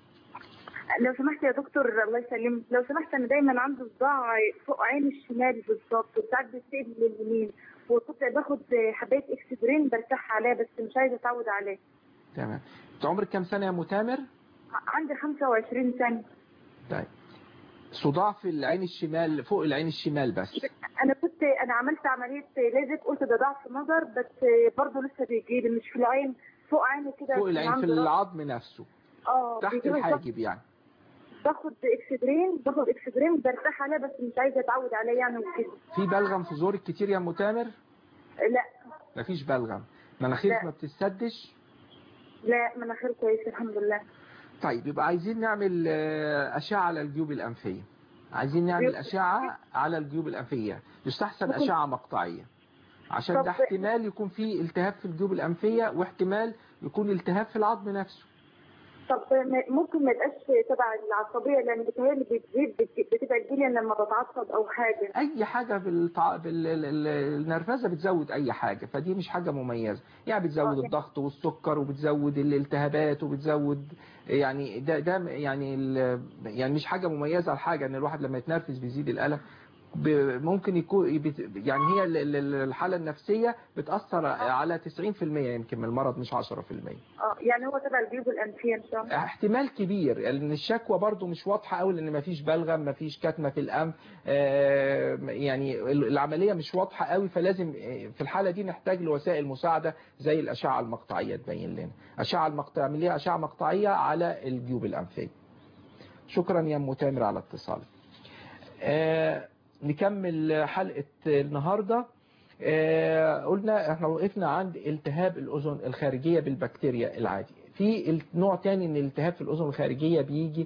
لو سمحت يا دكتور الله يسلمك لو سمحت انا دايما عندي صداع فوق عيني الشمال بالظبط وساعات بتقلب لليمين وكنت باخد حبايه اكسبرين برتاح عليها بس مش عايزه اتعود عليها تمام انت عمرك كام سنه يا ام تامر عندي 25 سنه طيب صداع في العين الشمال فوق العين الشمال بس انا كنت انا عملت عمليه لازك قلت ده ضعف نظر بس برضه لسه بيجي مش في العين فوق عيني كده فوق العين في عندي ضعف. العظم نفسه اه تحت بيجيلي ضعف. الحاجب يعني باخد اكسبرين باخد اكسبرين برتاح عليها بس مش عايزه اتعود عليه يعني وكده في بلغم في زورك كتير يا ام تامر لا مفيش بلغم مناخيرك لا. ما بتسدش لا مناخير كويس الحمد لله طيب يبقى عايزين نعمل آه، أشعة على الجيوب الأنفية عايزين نعمل أشعة على الجيوب الأنفية يستحسن ممكن- أشعة مقطعية عشان طب- ده احتمال يكون فيه التهاب في الجيوب الأنفية واحتمال يكون التهاب في العظم نفسه طب ما- ممكن ما يبقاش تبع العصبيه لان بتهيألي بتزيد بت- بتبقى تجيلي لما بتعصب او حاجه أي حاجة بالتع... بال... ال- ال- النرفزة بتزود أي حاجة فدي مش حاجة مميزة يعني بتزود الضغط والسكر وبتزود الالتهابات وبتزود يعني ده ده يعني ال... يعني مش حاجة مميزة الحاجة إن الواحد لما يتنرفز بيزيد الألم ب... ممكن يكون بت... يعني هي ال- ال- الحالة النفسية بتأثر على 90% يمكن من المرض مش 10% اه يعني هو تبع الجيوب الانفيه ان شاء الله احتمال كبير لان الشكوى برضو مش واضحه قوي لان مفيش بلغم مفيش كتمه في الانف آه، يعني العمليه مش واضحه قوي فلازم آه، في الحاله دي نحتاج لوسائل مساعده زي الاشعه المقطعيه تبين لنا اشعه المقطعيه اعمليها اشعه مقطعيه على الجيوب الانفيه شكرا يا ام تامر على اتصالك آه، نكمل حلقه النهارده آه، قلنا احنا وقفنا عند التهاب الاذن الخارجيه بالبكتيريا العادي في نوع تاني من الالتهاب في الاذن الخارجيه بيجي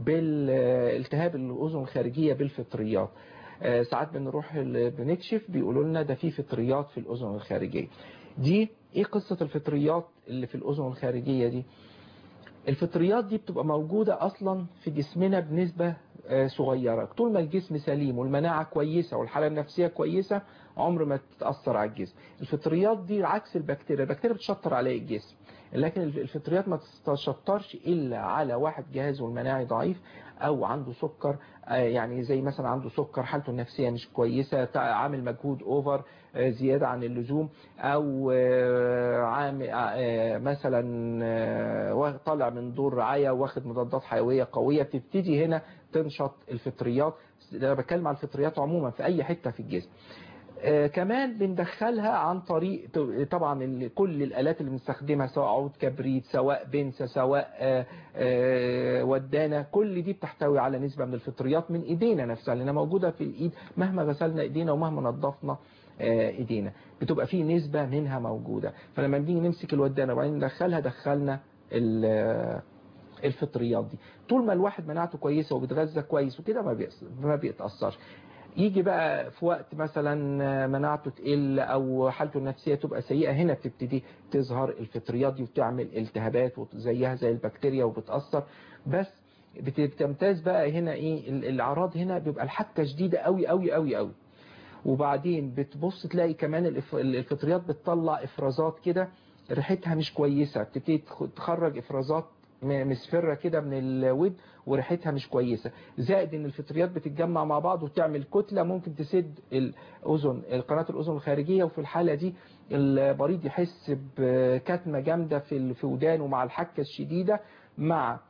بالالتهاب الاذن الخارجيه بالفطريات آه، ساعات بنروح ال- بنكشف بيقولوا لنا ده في فطريات في الاذن الخارجيه دي ايه قصه الفطريات اللي في الاذن الخارجيه دي الفطريات دي بتبقى موجودة أصلا في جسمنا بنسبة آه، صغيرة طول ما الجسم سليم والمناعة كويسة والحالة النفسية كويسة عمر ما تتأثر على الجسم الفطريات دي عكس البكتيريا البكتيريا بتشطر على الجسم لكن الف- الفطريات ما تتشطرش إلا على واحد جهازه المناعي ضعيف أو عنده سكر آه، يعني زي مثلا عنده سكر حالته النفسية مش كويسة تع- عامل مجهود أوفر آه، زيادة عن اللزوم أو آه، عامل آه، مثلا آه، وا- طالع من دور رعاية واخد مضادات حيوية قوية بتبتدي هنا تنشط الفطريات ده أنا بتكلم عن الفطريات عموما في أي حتة في الجسم آه، كمان بندخلها عن طريق ط- طبعا ال- كل الآلات اللي بنستخدمها سواء عود كبريت سواء بنسة سواء آه، آه، ودانة كل دي بتحتوي على نسبة من الفطريات من ايدينا نفسها لانها موجودة في الايد مهما غسلنا ايدينا ومهما نظفنا آه، ايدينا بتبقى في نسبة منها موجودة فلما بنيجي نمسك الودانة وبعدين ندخلها دخلنا ال- الفطريات دي طول ما الواحد مناعته كويسة وبيتغذى كويس وكده ما بيأس- ما بيتأثرش يجي بقى في وقت مثلا مناعته تقل او حالته النفسيه تبقى سيئه هنا بتبتدي تظهر الفطريات دي وتعمل التهابات وزيها زي البكتيريا وبتاثر بس بت- بتمتاز بقى هنا ايه ال- الاعراض هنا بيبقى الحكه شديده قوي قوي قوي قوي وبعدين بتبص تلاقي كمان الإف- الفطريات بتطلع افرازات كده ريحتها مش كويسه بتبتدي تخ- تخرج افرازات م- مصفرة كده من الود وريحتها مش كويسة زائد ان الفطريات بتتجمع مع بعض وتعمل كتلة ممكن تسد الأذن قناة الأذن الخارجية وفي الحالة دي المريض يحس بكتمة جامدة في ال- في ودانه مع الحكة الشديدة مع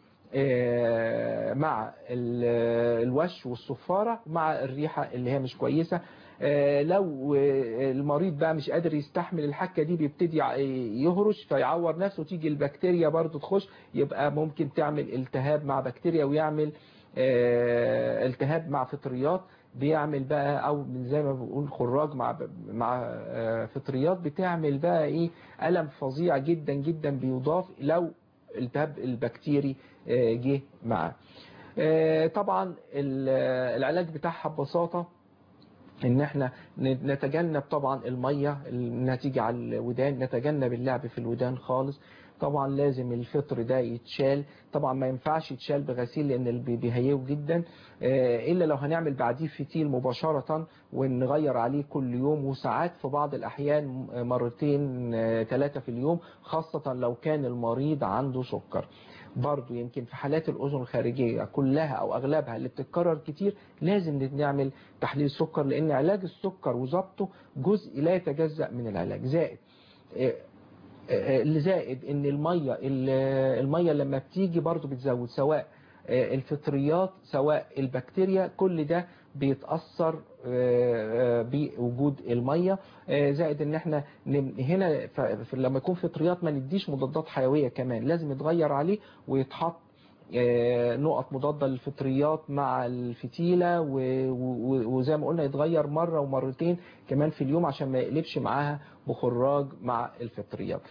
آه، مع ال- الوش والصفارة مع الريحة اللي هي مش كويسة آه، لو آه، المريض بقى مش قادر يستحمل الحكة دي بيبتدي يع- يهرش فيعور نفسه تيجي البكتيريا برضو تخش يبقى ممكن تعمل التهاب مع بكتيريا ويعمل آه، التهاب مع فطريات بيعمل بقى او زي ما بنقول خراج مع مع آه، فطريات بتعمل بقى ايه الم فظيع جدا جدا بيضاف لو التهاب البكتيري آه، جه معاه آه، طبعا ال- العلاج بتاعها ببساطه ان احنا نتجنب طبعا المية الناتجة على الودان نتجنب اللعب في الودان خالص طبعا لازم الفطر ده يتشال طبعا ما ينفعش يتشال بغسيل لان اللي بيهيئه جدا آه، الا لو هنعمل بعديه فتيل مباشرة ونغير عليه كل يوم وساعات في بعض الاحيان مرتين ثلاثة في اليوم خاصة لو كان المريض عنده سكر برضو يمكن في حالات الأذن الخارجية كلها أو أغلبها اللي بتتكرر كتير لازم نعمل تحليل سكر لأن علاج السكر وظبطه جزء لا يتجزأ من العلاج زائد آه، آه، اللي زائد ان المية ال- المية لما بتيجي برضو بتزود سواء آه، الفطريات سواء البكتيريا كل ده بيتأثر آه، آه، بوجود المية آه، زائد ان احنا نم- هنا ف- ف- لما يكون فطريات ما نديش مضادات حيوية كمان لازم يتغير عليه ويتحط آه، نقط مضادة للفطريات مع الفتيلة و- و- وزي ما قلنا يتغير مرة ومرتين كمان في اليوم عشان ما يقلبش معاها بخراج مع الفطريات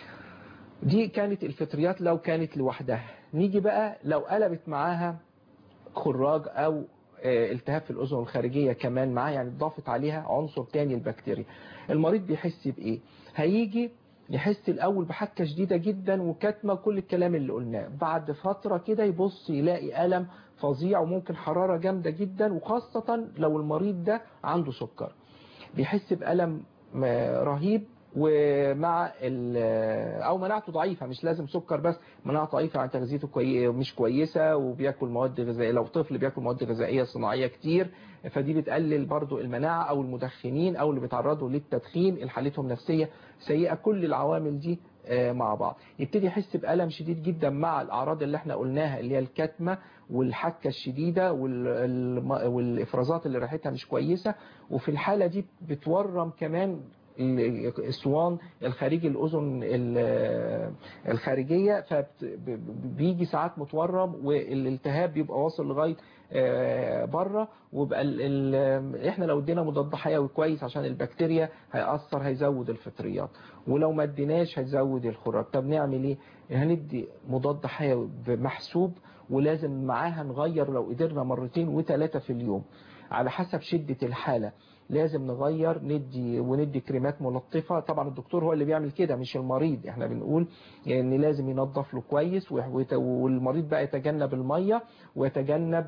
دي كانت الفطريات لو كانت لوحدها نيجي بقى لو قلبت معاها خراج او آه، التهاب في الاذن الخارجيه كمان معاه يعني ضافت عليها عنصر تاني البكتيريا المريض بيحس بايه هيجي يحس الاول بحكه شديده جدا وكتمه كل الكلام اللي قلناه بعد فتره كده يبص يلاقي الم فظيع وممكن حراره جامده جدا وخاصه لو المريض ده عنده سكر بيحس بألم م- رهيب ومع ال- او مناعته ضعيفه مش لازم سكر بس مناعته ضعيفه عن تغذيته كوي... مش كويسه وبياكل مواد غذائيه لو طفل بياكل مواد غذائيه صناعيه كتير فدي بتقلل برضو المناعه او المدخنين او اللي بيتعرضوا للتدخين اللي حالتهم نفسيه سيئه كل العوامل دي آه، مع بعض يبتدي يحس بألم شديد جدا مع الأعراض اللي احنا قلناها اللي هي الكتمة والحكة الشديدة وال- الم- والإفرازات اللي ريحتها مش كويسة وفي الحالة دي بتورم كمان الاسوان الخارجي الاذن ال- الخارجيه فبيجي ساعات متورم والالتهاب بيبقى واصل لغايه بره وبقى ال ال احنا لو ادينا مضاد حيوي كويس عشان البكتيريا هيأثر هيزود الفطريات ولو ما اديناش هيزود الخراج طب نعمل ايه هندي مضاد حيوي بمحسوب ولازم معاها نغير لو قدرنا مرتين وثلاثة في اليوم على حسب شدة الحالة لازم نغير ندي وندي كريمات ملطفة طبعا الدكتور هو اللي بيعمل كده مش المريض احنا بنقول ان لازم ينظف له كويس ويت- والمريض بقى يتجنب المية ويتجنب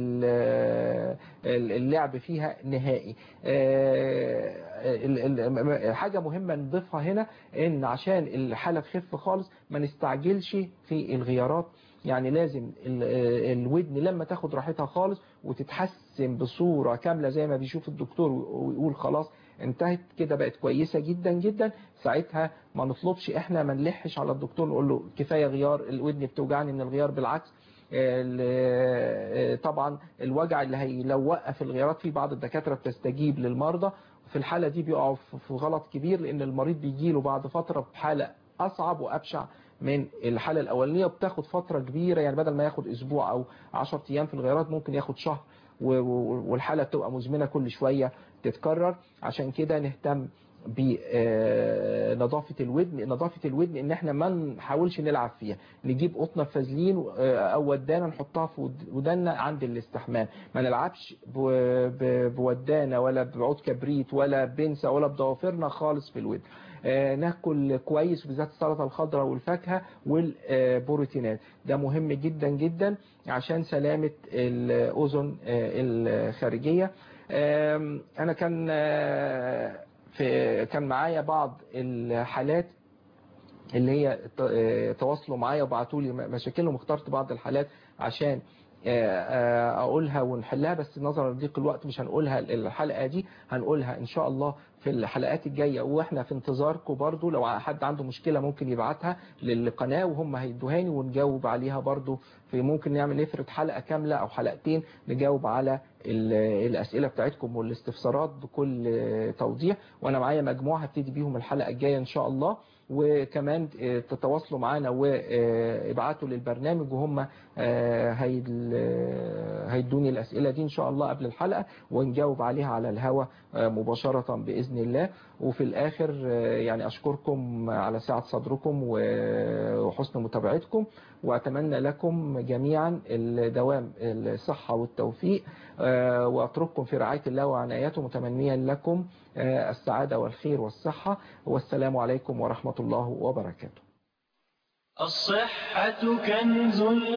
ال- ال- اللعب فيها نهائي آه، ال- ال- حاجة مهمة نضيفها هنا ان عشان الحالة تخف خالص ما نستعجلش في الغيارات يعني لازم ال- الودن لما تاخد راحتها خالص وتتحسن بصورة كاملة زي ما بيشوف الدكتور ويقول خلاص انتهت كده بقت كويسة جدا جدا ساعتها ما نطلبش احنا ما نلحش على الدكتور نقول له كفاية غيار الودن بتوجعني من الغيار بالعكس ال- طبعا الوجع اللي هي لو وقف الغيارات في بعض الدكاترة بتستجيب للمرضى في الحالة دي بيقعوا في في غلط كبير لان المريض بيجيله بعد فترة بحالة اصعب وابشع من الحالة الأولانية وبتاخد فترة كبيرة يعني بدل ما ياخد أسبوع أو 10 أيام في الغيارات ممكن ياخد شهر و- و- والحالة بتبقى مزمنة كل شوية تتكرر عشان كده نهتم بنظافة الودن نظافة الودن ان احنا ما نحاولش نلعب فيها نجيب قطنة فازلين آه، او ودانة نحطها في ود- ودنا عند الاستحمام ما نلعبش ب- ب- بودانة ولا بعود كبريت ولا بنسة ولا بضوافرنا خالص في الودن آه، ناكل كويس بالذات السلطه الخضراء والفاكهه والبروتينات ده مهم جدا جدا عشان سلامه الاذن آه، الخارجيه آم، انا كان آه، في كان معايا بعض الحالات اللي هي ت- آه، تواصلوا معايا وبعتوا لي مشاكلهم اخترت بعض الحالات عشان آه، آه، اقولها ونحلها بس نظرا لضيق الوقت مش هنقولها الحلقة دي هنقولها ان شاء الله في الحلقات الجاية واحنا في انتظاركم برضو لو حد عنده مشكلة ممكن يبعتها للقناة وهم هيدوهاني ونجاوب عليها برضو في ممكن نعمل نفرد حلقة كاملة او حلقتين نجاوب على ال- الاسئلة بتاعتكم والاستفسارات بكل توضيح وانا معايا مجموعة هبتدي بيهم الحلقة الجاية ان شاء الله وكمان آه، تتواصلوا معانا وابعتوا للبرنامج وهم آه، هيد- آه، هيدوني الأسئلة دي إن شاء الله قبل الحلقة ونجاوب عليها على الهوا آه، مباشرة بإذن الله وفي الآخر آه، يعني أشكركم على سعة صدركم و- وحسن متابعتكم وأتمنى لكم جميعا الدوام الصحة والتوفيق آه، وأترككم في رعاية الله وعنايته متمنيا لكم آه، السعادة والخير والصحة والسلام عليكم ورحمة الله وبركاته الصحة كنز